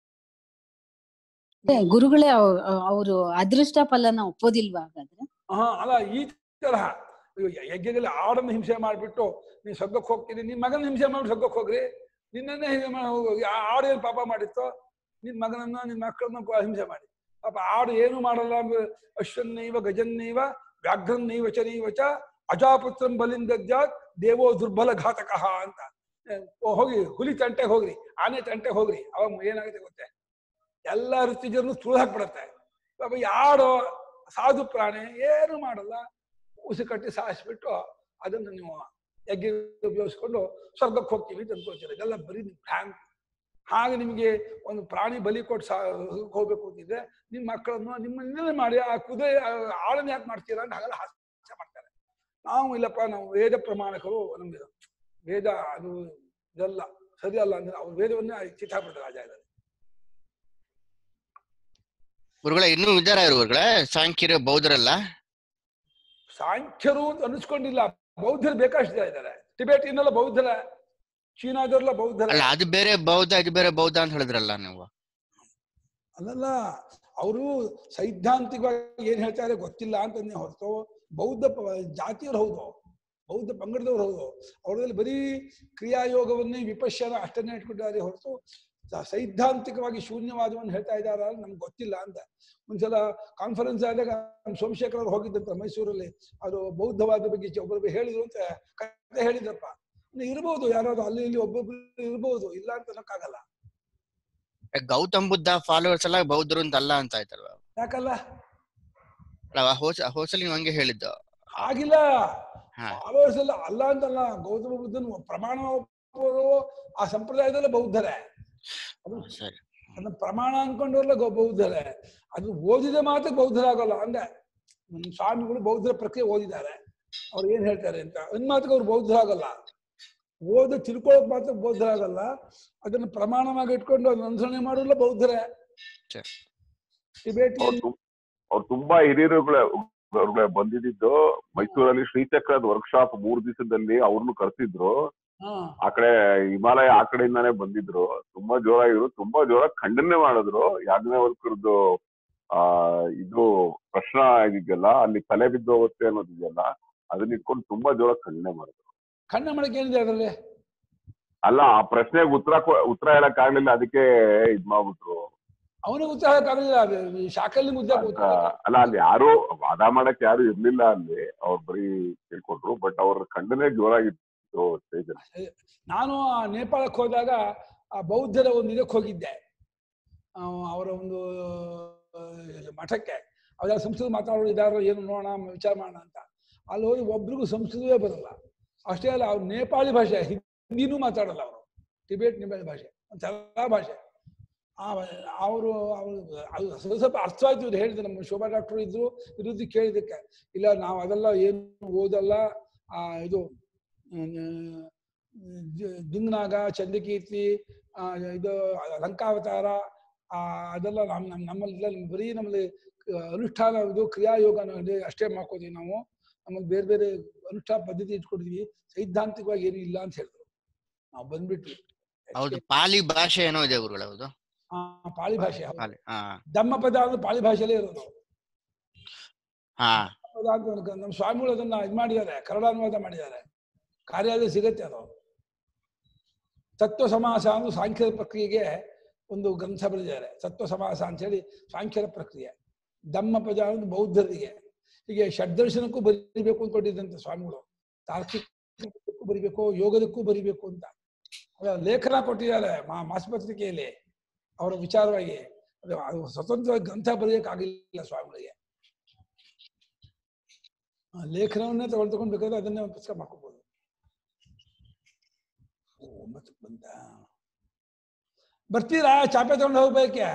ಗುರುಗಳೇ ಅವರು ಅದೃಷ್ಟ ಫಲನ ಒಪ್ಪೋದಿಲ್ವಾ ಹಾಗಾದ್ರೆ ಹಾ ಅಲ್ಲ ಈ ತರಹ ಇವಾಗ ಯಜ್ಞದಲ್ಲಿ ಆಡನ್ನು ಹಿಂಸೆ ಮಾಡಿಬಿಟ್ಟು ನೀವು ಸ್ವರ್ಗಕ್ಕೆ ಹೋಗ್ತೀನಿ ನಿಮ್ಮ ಮಗನ ಹಿಂಸೆ ಮಾಡಿ ಸ್ವರ್ಗಕ್ಕೆ ಹೋಗ್ರಿ ನಿನ್ನನ್ನೇ ಹಿಂಸೆ ಮಾಡಿ ಹೋಗಿ ಆ ಆಡು ಏನು ಪಾಪ ಮಾಡಿತ್ತೋ ನಿನ್ನ ಮಗನನ್ನ ನಿನ್ನ ಮಕ್ಕಳನ್ನ ಪ- ಹಿಂಸೆ ಮಾಡಿ ಪಾಪ ಆಡು ಏನು ಮಾಡಲ್ಲ ಅಶ್ವನ್ನೈವ ಗಜನ್ನೈವ ವ್ಯಾಘ್ರನ್ನೈವ ಚ ನೈವ ಚ ಅಜಾಪುತ್ರಂ ಬಲಿಂದಜ್ಜಾತ್ ದೇವೋ ದುರ್ಬಲ ಘಾತಕ ಅಂತ ಏ, ಹೋಗಿ ಹುಲಿ ತಂಟೆಗೆ ಹೋಗ್ರಿ ಆನೆ ತಂಟೆಗೆ ಹೋಗ್ರಿ ಅವಾಗ ಏನಾಗುತ್ತೆ ಗೊತ್ತೇ ಎಲ್ಲ ಋತುಜರನ್ನು ತುಳು ಹಾಕ್ಬಿಡತ್ತೆ ಪಾಪ ಯಾರೋ ಸಾಧು ಪ್ರಾಣಿ ಏನು ಮಾಡಲ್ಲ ಉಸಿ ಕಟ್ಟಿ ಸಾಯಿಸ್ಬಿಟ್ಟು ಅದನ್ನು ನೀವು ಯಜ್ಞ ಉಪಯೋಗಿಸ್ಕೊಂಡು ಸ್ವರ್ಗಕ್ಕೆ ಹೋಗ್ತೀವಿ ಅಂತ ಅನ್ಕೊಳ್ತೀರ ಇದೆಲ್ಲ ಬರೀ ಭ್ರಾಂತಿ ಹಾಗೆ ನಿಮಗೆ ಒಂದು ಪ್ರಾಣಿ ಬಲಿ ಕೊಟ್ಟು ಸಾ ಹೋಗ್ಬೇಕು ಅಂತಿದ್ರೆ ನಿಮ್ಮ ಮಕ್ಕಳನ್ನು ನಿಮ್ಮನ್ನೇ ಮಾಡಿ ಆ ಕುದುರೆ ಆ ಆಳನ್ನ ಯಾಕೆ ಮಾಡ್ತೀರಾ ಅಂತ ಹಾಗೆಲ್ಲ ಹಾಸ್ಯ ಮಾಡ್ತಾರೆ ನಾವು ಇಲ್ಲಪ್ಪ ನಾವು ವೇದ ಪ್ರಮಾಣಕರು ನಮ್ಗೆ ವೇದ ಅದು ಇದಲ್ಲ ಸರಿ ಅಲ್ಲ ಅಂದ್ರೆ ಅವ್ರ ವೇದವನ್ನೇ ಚಿತ್ತಾಬಿಡ್ತಾರೆ ಆ ಜಾಗದಲ್ಲಿ ಗುರುಗಳೇ ಇನ್ನೂ ಇದ್ದಾರ ಗುರುಗಳೇ ಸಾಂಖ್ಯರು ಬೌದ್ಧರಲ್ಲ ಸಾಂಖ್ಯರು ಅಂತ ಅನಿಸ್ಕೊಂಡಿಲ್ಲ ಬೌದ್ಧರು ಬೇಕಷ್ಟು ಜನ ಇದ್ದಾರೆ ಟಿಬೇಟಿನೆಲ್ಲ ಬೌದ್ಧರ ಚೀನಾದವರೆಲ್ಲ ಬೌದ್ಧರ ಅಲ್ಲ ಅದು ಬೇರೆ ಬೌದ್ಧ ಇದು ಬೇರೆ ಬೌದ್ಧ ಅಂತ ಹೇಳಿದ್ರಲ್ಲ ನೀವು ಅಲ್ಲಲ್ಲ ಅವರು ಸೈದ್ಧಾಂತಿಕವಾಗಿ ಏನ್ ಹೇಳ್ತಾರೆ ಗೊತ್ತಿಲ್ಲ ಅಂತಂದೇ ಹೊರತು ಬೌದ್ಧ ಪ- ಜಾತಿಯವ್ರು ಹೌದು ಬೌದ್ಧ ಪಂಗಡದವ್ರು ಹೌದು ಅವರಲ್ಲಿ ಬರೀ ಕ್ರಿಯಾಯೋಗವನ್ನೇ ವಿಪಶ್ಯನ ಅಷ್ಟನ್ನೇ ಇಟ್ಕೊಂಡಿದ್ದಾರೆ ಹೊರತು ಸ- ಸೈದ್ಧಾಂತಿಕವಾಗಿ ಶೂನ್ಯವಾದವನ್ನು ಹೇಳ್ತಾ ಇದ್ದಾರ ನಮ್ಗೆ ಗೊತ್ತಿಲ್ಲ ಅಂತ ಒಂದ್ಸಲ ಕಾನ್ಫರೆನ್ಸ್ ಆದಾಗ ನಮ್ಮ ಸೋಮಶೇಖರ್ ಅವ್ರು ಹೋಗಿದ್ದಂತ ಮೈಸೂರಲ್ಲಿ ಅದು ಬೌದ್ಧವಾದ ಬಗ್ಗೆ ಚ- ಒಬ್ಬೊಬ್ರು ಹೇಳಿದ್ರು ಅಂತ ಕತೆ ಹೇಳಿದ್ರಪ್ಪ ಇನ್ನು ಇರ್ಬೋದು ಯಾರಾದ್ರು ಅಲ್ಲಿ ಇಲ್ಲಿ ಒಬ್ಬೊಬ್ರು ಇರ್ಬೋದು ಇಲ್ಲ ಅಂತ ಅನ್ನಕ್ಕಾಗಲ್ಲ ಗೌತಮ್ ಬುದ್ಧ ಫಾಲೋವರ್ಸ್ ಎಲ್ಲ ಬೌದ್ಧರು ಅಂತ ಅಲ್ಲ ಅಂತ ಆಯ್ತಲ್ವಾ ಯಾಕಲ್ಲ ಅಲ್ಲ ಹೋಸ ಹೋಸಲಿ ನೀವು ಹಂಗೆ ಹೇಳಿದ್ದು ಆಗಿಲ್ಲ ಹಾ ಫಾಲೋವರ್ಸ್ ಎಲ್ಲ ಅಲ್ಲ ಅಂತಲ್ಲ ಗೌತಮ ಬುದ್ಧನ ಪ್ರಮಾಣ ಒಪ್ಪೋರು ಆ ಸಂಪ್ರದಾಯದಲ್ಲ ಬೌದ್ಧರೇ ಅದು ಸರಿ ಅದನ್ನ ಪ್ರಮಾಣ ಅನ್ಕೊಂಡವ್ರಲ್ಲ ಗೌ ಬೌದ್ಧರೇ ಅದು ಓದಿದ ಮಾತ್ರ ಬೌದ್ಧರಾಗಲ್ಲ ಅಂದೆ ನಮ್ಮ ಸ್ವಾಮಿಗಳು ಬೌದ್ಧರ ಪ್ರಕ್ರಿಯೆ ಓದಿದ್ದಾರೆ ಅವ್ರು ಏನ್ ಹೇಳ್ತಾರೆ ಅಂತ ಒಂದ್ ಮಾತಿಗೆ ಅವ್ರು ಬೌದ್ಧರಾಗಲ್ಲ ಓದ ತಿಳ್ಕೊಳ್ಳೋಕ್ ಮಾತ್ರ ಬೌದ್ಧರಾಗಲ್ಲ ಅದನ್ನ ಪ್ರಮಾಣವಾಗಿ ಇಟ್ಕೊಂಡು ಅದನ್ನ ಅನುಸರಣೆ ಮಾಡೋಲ್ಲ ಬೌದ್ಧರೇ ಸರಿ. ಟಿಬೇಟಿ ಅವ್ರು ತುಂ- ಅವ್ರು ತುಂಬಾ ಹಿರಿಯರುಗಳ ಅವ್ರುಗಳೇ ಬಂದಿದ್ದು ಮೈಸೂರಲ್ಲಿ ಶ್ರೀಚಕ್ರದ ವರ್ಕ್ಶಾಪ್ ಮೂರ್ ದಿವಸದಲ್ಲಿ ಅವ್ರನ್ನು ಕರ್ಸಿದ್ರು ಹಾ ಆ ಕಡೆ ಹಿಮಾಲಯ ಆ ಕಡೆಯಿಂದಾನೇ ಬಂದಿದ್ರು ತುಂಬಾ ಜೋರಾಗಿದ್ರು ತುಂಬಾ ಜೋರಾಗಿ ಖಂಡನೆ ಮಾಡಿದ್ರು ಯಾಜ್ಞವಲ್ಕರದ್ದು ಆ ಇದು ಪ್ರಶ್ನ ಇದೆಯಲ್ಲ ಅಲ್ಲಿ ತಲೆ ಬಿದ್ದು ಹೋಗುತ್ತೆ ಅನ್ನೋದಿದೆಯಲ್ಲ ಅದನ್ನ ಇಟ್ಕೊಂಡು ತುಂಬಾ ಜೋರಾಗಿ ಖಂಡನೆ ಮಾಡಿದ್ರು ಕಣ್ಣ ಮಾಡಕ್ಕೆ ಏನಿದೆ ಅದರಲ್ಲಿ ಅಲ್ಲ ಆ ಪ್ರಶ್ನೆಗೆ ಉತ್ತರ ಕೊ- ಉತ್ತರ ಹೇಳಕ್ ಆಗ್ಲಿಲ್ಲ ಅದಕ್ಕೆ ಇದ್ ಮಾಡ್ಬಿಟ್ರು ಅವನಿಗೆ ಉತ್ಸಾಹ ಆಗಲಿಲ್ಲ ಶಾಖಲ್ಲಿ ಮುದ್ದೆ ಅಂತ ಅಲ್ಲ ಅಲ್ಲಿ ಯಾರು ವಾದ ಮಾಡಕ್ ಯಾರು ಇರ್ಲಿಲ್ಲ ಅಲ್ಲಿ ಅವ್ರು ಬರೀ ಕೇಳ್ಕೊಂಡ್ರು ಬಟ್ ಅವ್ರ ಖಂಡನೆ ಜೋರಾಗಿತ್ತು ಸ್ಟೇಜ್ ಅಲ್ಲಿ ನಾನು ಆ ನೇಪಾಳಕ್ಕೆ ಹೋದಾಗ ಆ ಬೌದ್ಧರ ಒಂದು ಇದಕ್ಕೆ ಹೋಗಿದ್ದೆ ಆ, ಅವರ ಒಂದು ಆ, ಮಠಕ್ಕೆ ಅವ್ರ ಸಂಸ್ಕೃತ ಮಾತಾಡೋರು ಇದಾರೋ ಏನು ನೋಡೋಣ ವಿಚಾರ ಮಾಡೋಣ ಅಂತ ಅಲ್ಲಿ ಹೋಗಿ ಒಬ್ರಿಗೂ ಸಂಸ್ಕೃತವೇ ಬರಲ್ಲ ಅಷ್ಟೇ ಅಲ್ಲ ಅವ್ರು ನೇಪಾಳಿ ಭಾಷೆ ಹಿಂದಿನೂ ಮಾತಾಡಲ್ಲ ಅವರು ಟಿಬೇಟ್ ನೇಪಾಳಿ ಭಾಷೆ ಒಂಥರ ಭಾಷೆ ಆ ಅವರು ಅವರು ಅದು ಸ್ವಲ್ಪ ಸ್ವಲ್ಪ ಅರ್ಥವಾಯ್ತು ಇವ್ರು ಹೇಳಿದ್ರು ನಮ್ಮ ಶೋಭಾ ಡಾಕ್ಟರ್ ಇದ್ರು ವಿರುದ್ಧ ಕೇಳಿದಕ್ಕೆ ಇಲ್ಲ ನಾವು ಅದೆಲ್ಲ ಏನು ಓದಲ್ಲ ಆ ಇದು ಹ್ಮ್, ಜ- ದಿಂಗ್ನಾಗ ಚಂದ್ರಕೀರ್ತಿ ಆ, ಇದು ಲಂಕಾವತಾರ ಆ, ಅದೆಲ್ಲ ನಮ್ ನಮ್ ನಮ್ಮಲ್ಲಿ ಇಲ್ಲ, ನಮ್ ಬರೀ ನಮ್ಮಲ್ಲಿ ಕ- ಅನುಷ್ಠಾನ ಇದು ಕ್ರಿಯಾಯೋಗ ಇದೆ ಅಷ್ಟೇ ಮಾಡ್ಕೋತೀವಿ ನಾವು ನಮ್ಮಲ್ಲಿ ಬೇರೆ ಬೇರೆ ಅನುಷ್ಠಾನ ಪದ್ಧತಿ ಇಟ್ಕೊಂಡಿದೀವಿ ಸೈದ್ಧಾಂತಿಕವಾಗಿ ಏನು ಇಲ್ಲ ಅಂತ ಹೇಳಿದ್ರು ನಾವು ಬಂದ್ಬಿಟ್ವಿ ಹೌದು ಪಾಲಿ ಭಾಷೆ ಏನೋ ಇದೆ ಗುರುಗಳು ಹೌದು ಆ, ಪಾಳಿ ಭಾಷೆ ಹೌದು. ಪಾಲಿ ಹಾ ಧಮ್ಮ ಪದ ಅಂದ್ರೆ ಪಾಳಿ ಭಾಷೆಯಲ್ಲೇ ಇರೋದು ಹಾ ಪದ ಅಂತ ಒಂದು- ನಮ್ಮ ಸ್ವಾಮಿಗಳು ಅದನ್ನ ಇದು ಮಾಡಿದ್ದಾರೆ ಕನ್ನಡ ಅನುವಾದ ಮಾಡಿದ್ದಾರೆ ಕಾರ್ಯಾಲಯ ಸಿಗತ್ತೆ ಅದು ತತ್ವ ಸಮಾಸ ಅಂದ್ರೆ ಸಾಂಖ್ಯದ ಪ್ರಕ್ರಿಯೆಗೆ ಒಂದು ಗ್ರಂಥ ಬರೆದಿದ್ದಾರೆ ತತ್ವ ಸಮಾಸ ಅಂತ ಹೇಳಿ ಸಾಂಖ್ಯದ ಪ್ರಕ್ರಿಯೆ ಧಮ್ಮ ಪದ ಅಂದ್ರೆ ಬೌದ್ಧರಿಗೆ ಹೀಗೆ ಷಡ್ದರ್ಶನಕ್ಕೂ ಬರಿಬೇಕು ಅಂದ್ಕೊಂಡಿದ್ದಂತೆ ಸ್ವಾಮಿಗಳು ತಾರ್ಕಿಕಕ್ಕೂ ಬರಿಬೇಕು ಯೋಗದಕ್ಕೂ ಬರಿಬೇಕು ಅಂತ ಅದರ ಲೇಖನ ಕೊಟ್ಟಿದ್ದಾರೆ ಮಾ ಮಾಸಪತ್ರಿಕೆಯಲ್ಲಿ ಅವರ ವಿಚಾರವಾಗಿ ಅದು ಅದು ಸ್ವತಂತ್ರವಾಗಿ ಗ್ರಂಥ ಬರೆಯೋಕ್ಕಾಗಲಿಲ್ಲ ಸ್ವಾಮಿಗಳಿಗೆ ಆ ಲೇಖನವನ್ನೇ ತಗೊಂಡು ತಗೊಂಡು ಬೇಕಾದ್ರೆ ಅದನ್ನೇ ಒಂದು ಪುಸ್ತಕ ಮಾಡ್ಕೋಬಹುದು ಓ, ಒಂಬತ್ತಕ್ಕೆ ಬಂತ ಬರ್ತೀರಾ ಚಾಪೆ ತಗೊಂಡು ಹೋಗ್ಬೇಕೆ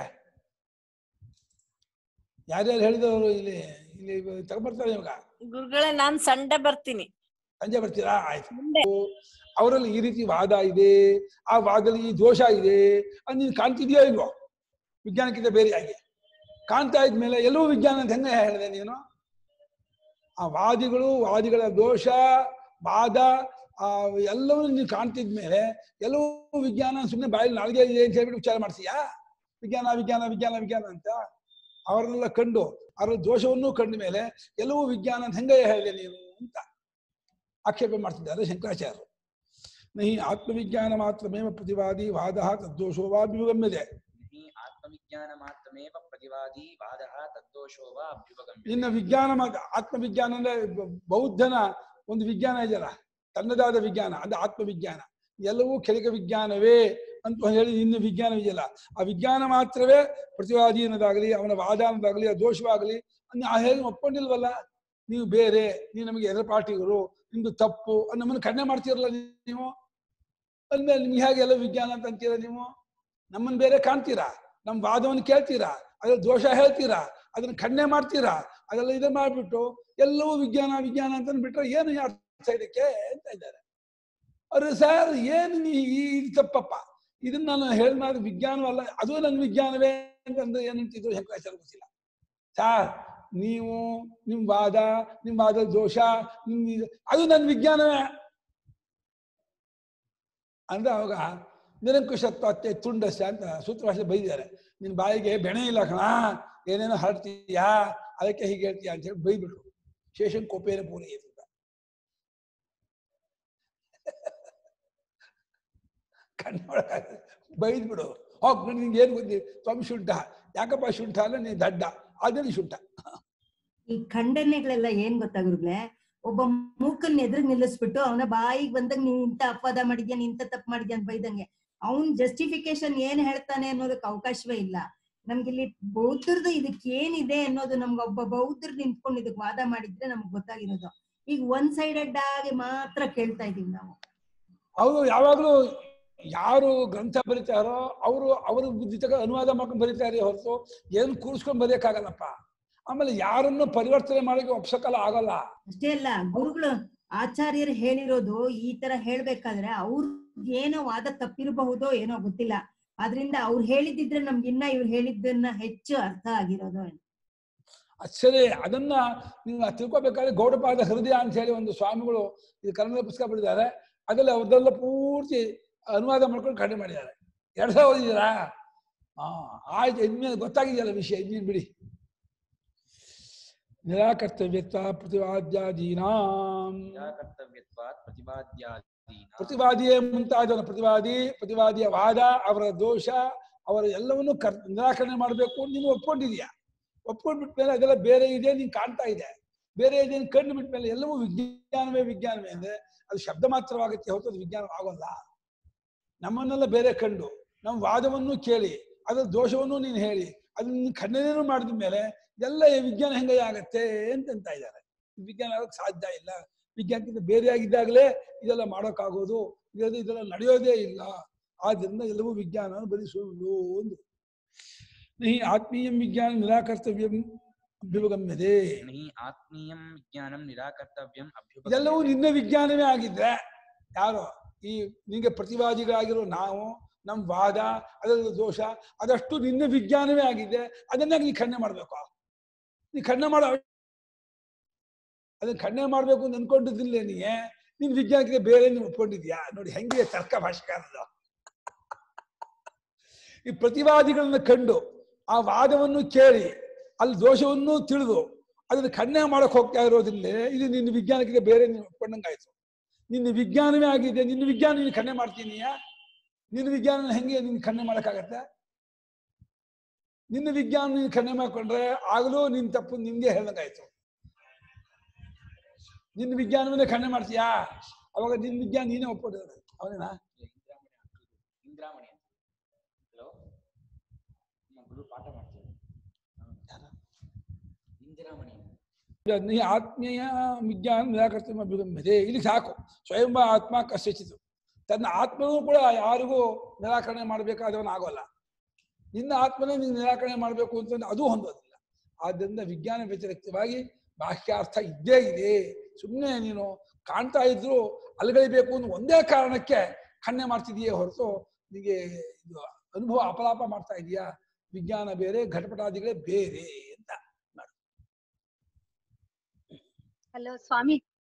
ಯಾರ್ಯಾರು ಹೇಳಿದವರು ಇಲ್ಲಿ ಇಲ್ಲಿ ತಗೊಂಡ್ಬರ್ತಾರೆ ಇವಾಗ ಗುರುಗಳೇ ನಾನ್ ಸಂಡೆ ಬರ್ತೀನಿ ಸಂಜೆ ಬರ್ತೀರಾ ಆಯ್ತು ಸಂಡೆ ಅವರಲ್ಲಿ ಈ ರೀತಿ ವಾದ ಇದೆ ಆ ವಾದದಲ್ಲಿ ಈ ದೋಷ ಇದೆ ಅದು ನೀನು ಕಾಣ್ತಿದ್ಯೋ ಇಲ್ವೋ ವಿಜ್ಞಾನಕ್ಕಿಂತ ಬೇರೆಯಾಗಿ ಕಾಣ್ತಾ ಇದ್ಮೇಲೆ ಎಲ್ಲವೂ ವಿಜ್ಞಾನ ಅಂತ ಹೆಂಗೆ ಹೇಳಿದೆ ನೀನು ಆ ವಾದಿಗಳು ವಾದಿಗಳ ದೋಷ ವಾದ ಆ ಎಲ್ಲವೂ ನೀನು ಕಾಣ್ತಿದ್ಮೇಲೆ ಎಲ್ಲವೂ ವಿಜ್ಞಾನ ಸುಮ್ಮನೆ ಬಾಯಲ್ಲಿ ನಾಲ್ಗೆ ಇದೆ ಅಂತ ಹೇಳ್ಬಿಟ್ಟು ವಿಚಾರ ಮಾಡ್ತೀಯಾ ವಿಜ್ಞಾನ ವಿಜ್ಞಾನ ವಿಜ್ಞಾನ ವಿಜ್ಞಾನ ಅಂತ ಅವರನ್ನೆಲ್ಲ ಕಂಡು ಅವರ ದೋಷವನ್ನು ಕಂಡ ಮೇಲೆ ಎಲ್ಲವೂ ವಿಜ್ಞಾನ ಅಂತ ಹೆಂಗೆ ಹೇಳಿದೆ ನೀನು ಅಂತ ಆಕ್ಷೇಪ ಮಾಡ್ತಿದ್ದಾರೆ ಶಂಕರಾಚಾರ್ಯರು ನಹಿ ಆತ್ಮವಿಜ್ಞಾನ ಮಾತ್ರಮೇವ ಪ್ರತಿವಾದಿ ವಾದ ತದ್ದೋಷೋ ವಾ ವಿಗಮ್ಯತೆ हि आत्मविज्ञानमात्रमेव प्रतिवादी वादः तद्दोषो वा अभ्युपगम्यते ಇನ್ನು ವಿಜ್ಞಾನ ಮಾತ್ರ ಆತ್ಮವಿಜ್ಞಾನ ಅಂದ್ರೆ ಬ- ಬೌದ್ಧನ ಒಂದು ವಿಜ್ಞಾನ ಇದೆಯಲ್ಲ ತನ್ನದಾದ ವಿಜ್ಞಾನ ಅದು ಆತ್ಮವಿಜ್ಞಾನ ಎಲ್ಲವೂ ಕೆಳಗೆ ವಿಜ್ಞಾನವೇ ಅಂತ ಹೇಳಿ ಇನ್ನು ವಿಜ್ಞಾನವಿದೆಯಲ್ಲ ಆ ವಿಜ್ಞಾನ ಮಾತ್ರವೇ ಪ್ರತಿವಾದಿ ಅನ್ನೋದಾಗಲಿ ಅವನ ವಾದ ಅನ್ನೋದಾಗಲಿ ಆ ದೋಷವಾಗಲಿ ಅದ್ನ ಆ ಹೇಳಿ ಒಪ್ಕೊಂಡಿಲ್ವಲ್ಲ ನೀವು ಬೇರೆ ನೀವು ನಮಗೆ ಎದುರು ಪಾರ್ಟಿಗಳು ನಿಮ್ದು ತಪ್ಪು ಅದ್ ನಮ್ಮನ್ನು ಖಂಡನೆ ಮಾಡ್ತೀರಲ್ಲ ನೀವು ಅಂದ್ಮೇಲೆ ನಿಮ್ಗೆ ಹೇಗೆ ಎಲ್ಲ ವಿಜ್ಞಾನ ಅಂತ ಅಂತೀರ ನೀವು ನಮ್ಮನ್ನು ಬೇರೆ ಕಾಣ್ತೀರಾ ನಮ್ಮ ವಾದವನ್ನು ಕೇಳ್ತೀರಾ ಅದ್ರ ದೋಷ ಹೇಳ್ತೀರಾ ಅದನ್ನ ಖಂಡನೆ ಮಾಡ್ತೀರಾ ಅದೆಲ್ಲ ಇದು ಮಾಡ್ಬಿಟ್ಟು ಎಲ್ಲವೂ ವಿಜ್ಞಾನ ವಿಜ್ಞಾನ ಅಂತ ಬಿಟ್ರೆ ಏನು ಅರ್ಥ ಇದಕ್ಕೆ ಅಂತ ಇದ್ದಾರೆ ಅವ್ರು ಸರ್ ಏನು ನೀ ಈ ಇದು ತಪ್ಪಪ್ಪ ಇದನ್ನ ನಾನು ಹೇಳಿ ಮಾಡಿ ವಿಜ್ಞಾನವಲ್ಲ ಅದು ನನ್ನ ವಿಜ್ಞಾನವೇ ಅಂತಂದ್ರೆ ಏನಂತಿದ್ರು ಶಂಕರಾಚಾರ್ಯ ಗೊತ್ತಿಲ್ಲ ಸಾರ್ ನೀವು ನಿಮ್ ವಾದ ನಿಮ್ ವಾದದ ದೋಷ ನಿಮ್ ಇದು- ಅದು ನನ್ನ ವಿಜ್ಞಾನವೇ ಅಂದ್ರೆ ಅವಾಗ ನಿರಂಕುಶತ್ವ ಅತ್ತೆ ತುಂಡಸ ಅಂತ ಸೂತ್ರಭಾಷೆ ಬೈದಿದ್ದಾರೆ ನಿನ್ ಬಾಯಿಗೆ ಬೆಣೆ ಇಲ್ಲ ಕಣ ಏನೇನೋ ಹರಡ್ತೀಯಾ ಅದಕ್ಕೆ ಹೀಗೆ ಹೇಳ್ತೀಯ ಅಂತ ಹೇಳಿ ಬೈಬಿಟ್ರು ಶೇಷನ್ ಕೋಪೇನ ಪೂರಿ ಅಂತ ಕನ್ನಡ ಬೈದ್ ಬಿಡು ಹೋಗ್ ನಿನ್ಗೆ ಏನ್ ಗೊತ್ತಿ ತ್ವಮ್ ಶುಂಠ ಯಾಕಪ್ಪ ಶುಂಠ ಅಂದ್ರೆ ನೀನ್ ದಡ್ಡ ಅದೇ ಶುಂಠ ಈ ಖಂಡನೆಗಳೆಲ್ಲ ಏನ್ ಗೊತ್ತಾ ಗುರುಗಳೇ ಒಬ್ಬ ಮೂಕನ್ ಎದುರು ನಿಲ್ಲಿಸ್ಬಿಟ್ಟು ಅವನ ಬಾಯಿಗೆ ಬಂದಾಗ ನೀನ್ ಇಂತ ಅಪವಾದ ಮಾಡಿದ್ಯಾ ನೀನ್ ಇಂತ ತಪ್ಪು ಮಾಡಿದ್ಯಾ ಅಂತ ಬೈದಂಗೆ ಅವನ್ ಜಸ್ಟಿಫಿಕೇಶನ್ ಏನ್ ಹೇಳ್ತಾನೆ ಅನ್ನೋದಕ್ಕೆ ಅವಕಾಶವೇ ಇಲ್ಲ ನಮ್ಗೆ ಇಲ್ಲಿ ಬೌದ್ಧರದು ಇದಕ್ಕೆ ಏನಿದೆ ಅನ್ನೋದು ನಮ್ಗೆ ಒಬ್ಬ ಬೌದ್ಧರು ನಿಂತ್ಕೊಂಡು ಇದಕ್ ವಾದ ಮಾಡಿದ್ರೆ ನಮ್ಗೆ ಗೊತ್ತಾಗಿರೋದು ಈಗ ಒನ್ ಸೈಡೆಡ್ ಆಗಿ ಮಾತ್ರ ಕೇಳ್ತಾ ಇದೀವಿ ನಾವು ಅವರು ಯಾವಾಗಲೂ ಯಾರು ಗ್ರಂಥ ಬರೀತಾರೋ ಅವರು ಅವ್ರ ಬುದ್ಧಿ ತಗ ಅನುವಾದ ಮಾಡ್ಕೊಂಡು ಬರೀತಾರೆ ಹೊರತು ಏನು ಕೂರಿಸ್ಕೊಂಡು ಬರೆಯಕ್ಕಾಗಲ್ಲಪ್ಪ ಆಮೇಲೆ ಯಾರನ್ನು ಪರಿವರ್ತನೆ ಮಾಡಕ್ಕೆ ಒಪ್ಸಕ್ಕಲ್ಲ ಆಗಲ್ಲ ಅಷ್ಟೇ ಅಲ್ಲ ಗುರುಗಳು ಆಚಾರ್ಯರು ಹೇಳಿರೋದು ಈ ತರ ಹೇಳ್ಬೇಕಾದ್ರೆ ಅವ್ರ ಏನೋ ವಾದ ತಪ್ಪಿರಬಹುದೋ ಏನೋ ಗೊತ್ತಿಲ್ಲ ಆದ್ರಿಂದ ಅವ್ರು ಹೇಳಿದಿದ್ರೆ ನಮ್ಗಿನ್ನ ಇವ್ರು ಹೇಳಿದ್ದನ್ನ ಹೆಚ್ಚು ಅರ್ಥ ಆಗಿರೋದು ಅಚ್ಚರಿ ಅದನ್ನ ನೀವು ತಿಳ್ಕೊಬೇಕಾದ್ರೆ ಗೌಡಪಾದ ಹೃದಯ ಅಂತ ಹೇಳಿ ಒಂದು ಸ್ವಾಮಿಗಳು ಇದು ಕನ್ನಡ ಪುಸ್ತಕ ಬರೆದಿದ್ದಾರೆ ಅದರಲ್ಲಿ ಅವ್ರದ್ದೆಲ್ಲ ಪೂರ್ತಿ ಅನುವಾದ ಮಾಡ್ಕೊಂಡು ಕಡಿಮೆ ಮಾಡಿದ್ದಾರೆ ಎರಡು ಸಾವಿರ ಓದಿದ್ದೀರಾ ಹಾ ಆಯ್ತು ಇನ್ಮೇಲೆ ಗೊತ್ತಾಗಿದೆಯಲ್ಲ ವಿಷಯ ಇನ್ನೇನು ಬಿಡಿ ನಿರಾಕರ್ತವ್ಯತ್ವ ಪ್ರತಿವಾದ್ಯಾದೀನಾಂ ನಿರಾಕರ್ತವ್ಯತ್ವಾತ್ ಪ್ರತಿಪಾದ್ಯಾದೀನ ಪ್ರತಿವಾದಿಯೇ ಮುಂತಾದವನ ಪ್ರತಿವಾದಿ ಪ್ರತಿವಾದಿಯ ವಾದ ಅವರ ದೋಷ ಅವರ ಎಲ್ಲವನ್ನೂ ಕರ್ ನಿರಾಕರಣೆ ಮಾಡಬೇಕು ನೀನು ಒಪ್ಕೊಂಡಿದೀಯ ಒಪ್ಕೊಂಡ್ಬಿಟ್ಟ ಮೇಲೆ ಅದೆಲ್ಲ ಬೇರೆ ಇದೆ ನೀನ್ ಕಾಣ್ತಾ ಇದೆ ಬೇರೆ ಇದೆ ನೀನ್ ಕಂಡು ಬಿಟ್ಟ ಮೇಲೆ ಎಲ್ಲವೂ ವಿಜ್ಞಾನವೇ ವಿಜ್ಞಾನವೇ ಅಂದ್ರೆ ಅದು ಶಬ್ದ ಮಾತ್ರವಾಗುತ್ತೆ ಹೊರತು ಅದು ವಿಜ್ಞಾನ ಆಗೋಲ್ಲ ನಮ್ಮನ್ನೆಲ್ಲ ಬೇರೆ ಕಂಡು ನಮ್ಮ ವಾದವನ್ನು ಕೇಳಿ ಅದರ ದೋಷವನ್ನು ನೀನು ಹೇಳಿ ಅದನ್ನ ನೀನು ಖಂಡನೆಯನ್ನು ಮಾಡಿದ ಮೇಲೆ ಎಲ್ಲ ಈ ವಿಜ್ಞಾನ ಹೆಂಗೆ ಆಗತ್ತೆ ಅಂತ ಅಂತ ಇದ್ದಾರೆ ವಿಜ್ಞಾನ ಆಗೋಕ್ಕೆ ಸಾಧ್ಯ ಇಲ್ಲ ವಿಜ್ಞಾನಕ್ಕಿಂತ ಬೇರೆಯಾಗಿದ್ದಾಗಲೇ ಇದೆಲ್ಲ ಮಾಡೋಕ್ಕಾಗೋದು ಇದೆಲ್ಲ ಇದೆಲ್ಲ ನಡೆಯೋದೇ ಇಲ್ಲ ಆದ್ರಿಂದ ಎಲ್ಲವೂ ವಿಜ್ಞಾನ ಬರೀ ಸುಳ್ಳು ಒಂದು ನಹಿ ಆತ್ಮೀಯಂ ವಿಜ್ಞಾನ ನಿರಾಕರ್ತವ್ಯಂ ಅಭ್ಯುಪಗಮ್ಯತೆ ನಿ ಆತ್ಮೀಯಂ ವಿಜ್ಞಾನಂ ನಿರಾಕರ್ತವ್ಯಂ ಇದೆಲ್ಲವೂ ಅಭ್ಯುಪಗಮ್ಯತೆ ನಿನ್ನ ವಿಜ್ಞಾನವೇ ಆಗಿದ್ರೆ ಯಾರು ಈ ನಿಂಗೆ ಪ್ರತಿವಾದಿಗಳಾಗಿರೋ ನಾವು ನಮ್ಮ ವಾದ ಅದರ ದೋಷ ಅದಷ್ಟು ನಿನ್ನ ವಿಜ್ಞಾನವೇ ಆಗಿದೆ ಅದನ್ನ ನೀ ಖಂಡನೆ ಮಾಡ್ಬೇಕು ನೀ ಖಂಡನೆ ಮಾಡೋ ಅದನ್ನ ಖಂಡನೆ ಮಾಡ್ಬೇಕು ಅಂತ ಅನ್ಕೊಂಡಿದ್ದಿಲ್ಲ ನೀ ನಿನ್ ವಿಜ್ಞಾನಕ್ಕೆ ಬೇರೆ ನೀವು ಒಪ್ಕೊಂಡಿದ್ಯಾ ನೋಡಿ ಹೆಂಗಿದೆ ತರ್ಕ ಭಾಷೆಕಾರದು ಈ ಪ್ರತಿವಾದಿಗಳನ್ನ ಕಂಡು ಆ ವಾದವನ್ನು ಕೇಳಿ ಅಲ್ಲಿ ದೋಷವನ್ನು ತಿಳಿದು ಅದನ್ನ ಖಂಡನೆ ಮಾಡಕ್ ಹೋಗ್ತಾ ಇರೋದ್ರಿಂದ ಇದು ನಿನ್ನ ವಿಜ್ಞಾನಕ್ಕೆ ಬೇರೆ ನೀವು ಒಪ್ಕೊಂಡಂಗಾಯ್ತು ನಿನ್ನ ವಿಜ್ಞಾನವೇ ಆಗಿದೆ ನಿನ್ನ ವಿಜ್ಞಾನ ನೀನು ಖಂಡನೆ ಮಾಡ್ತೀನಿಯಾ ನಿನ್ನ ವಿಜ್ಞಾನ ಹೆಂಗೆ ನೀನು ಖಂಡನೆ ಮಾಡಕ್ಕಾಗತ್ತೆ ನಿನ್ನ ವಿಜ್ಞಾನ ನೀನು ಖಂಡನೆ ಮಾಡ್ಕೊಂಡ್ರೆ ಆಗಲೂ ನಿನ್ ತಪ್ಪು ನಿನ್ಗೆ ಹೇಳ್ದಂಗಾಯ್ತು ನಿನ್ನ ವಿಜ್ಞಾನವನ್ನೇ ಖಂಡನೆ ಮಾಡ್ತೀಯಾ ಅವಾಗ ನಿನ್ನ ವಿಜ್ಞಾನ ನೀನೇ ಒಪ್ಕೊಂಡಿರೋದು ಅವನೇನಾ ಇಂದ್ರಾಮಣಿ ಅಂತ ಹಲೋ ನಮ್ಮ ಗುರು ಪಾಠ ಮಾಡ್ತಾರೆ ಇಂದಿರಾಮಣಿ ನೀ ಆತ್ಮೀಯ ವಿಜ್ಞಾನ ನಿರಾಕರ್ತಮ ಅಭಿಗಮ್ಯತೆ ಇಲ್ಲಿ ಸಾಕು ಸ್ವಯಂ ಆತ್ಮ ಕಶ್ಚಿತು ತನ್ನ ಆತ್ಮನೂ ಕೂಡ ಯಾರಿಗೂ ನಿರಾಕರಣೆ ಮಾಡಬೇಕಾದವನ ಆಗೋಲ್ಲ ನಿನ್ನ ಆತ್ಮನೇ ನೀನು ನಿರಾಕರಣೆ ಮಾಡಬೇಕು ಅಂತಂದ್ರೆ ಅದು ಹೊಂದೋದಿಲ್ಲ ಆದ್ದರಿಂದ ವಿಜ್ಞಾನ ವ್ಯತಿರಿಕ್ತವಾಗಿ ಬಾಹ್ಯಾರ್ಥ ಇದ್ದೇ ಇದೆ ಸುಮ್ಮನೆ ನೀನು ಕಾಣ್ತಾ ಇದ್ರು ಅಲ್ಗಳಿಬೇಕು ಅನ್ನೋ ಒಂದೇ ಕಾರಣಕ್ಕೆ ಖಂಡನೆ ಮಾಡ್ತಿದೀಯೇ ಹೊರತು ನಿಮಗೆ ಇದು ಅನುಭವ ಅಪಲಾಪ ಮಾಡ್ತಾ ಇದೀಯಾ ವಿಜ್ಞಾನ ಬೇರೆ ಘಟಪಟಾದಿಗಳೇ ಬೇರೆ ಅಂತ ಹಲೋ ಸ್ವಾಮಿ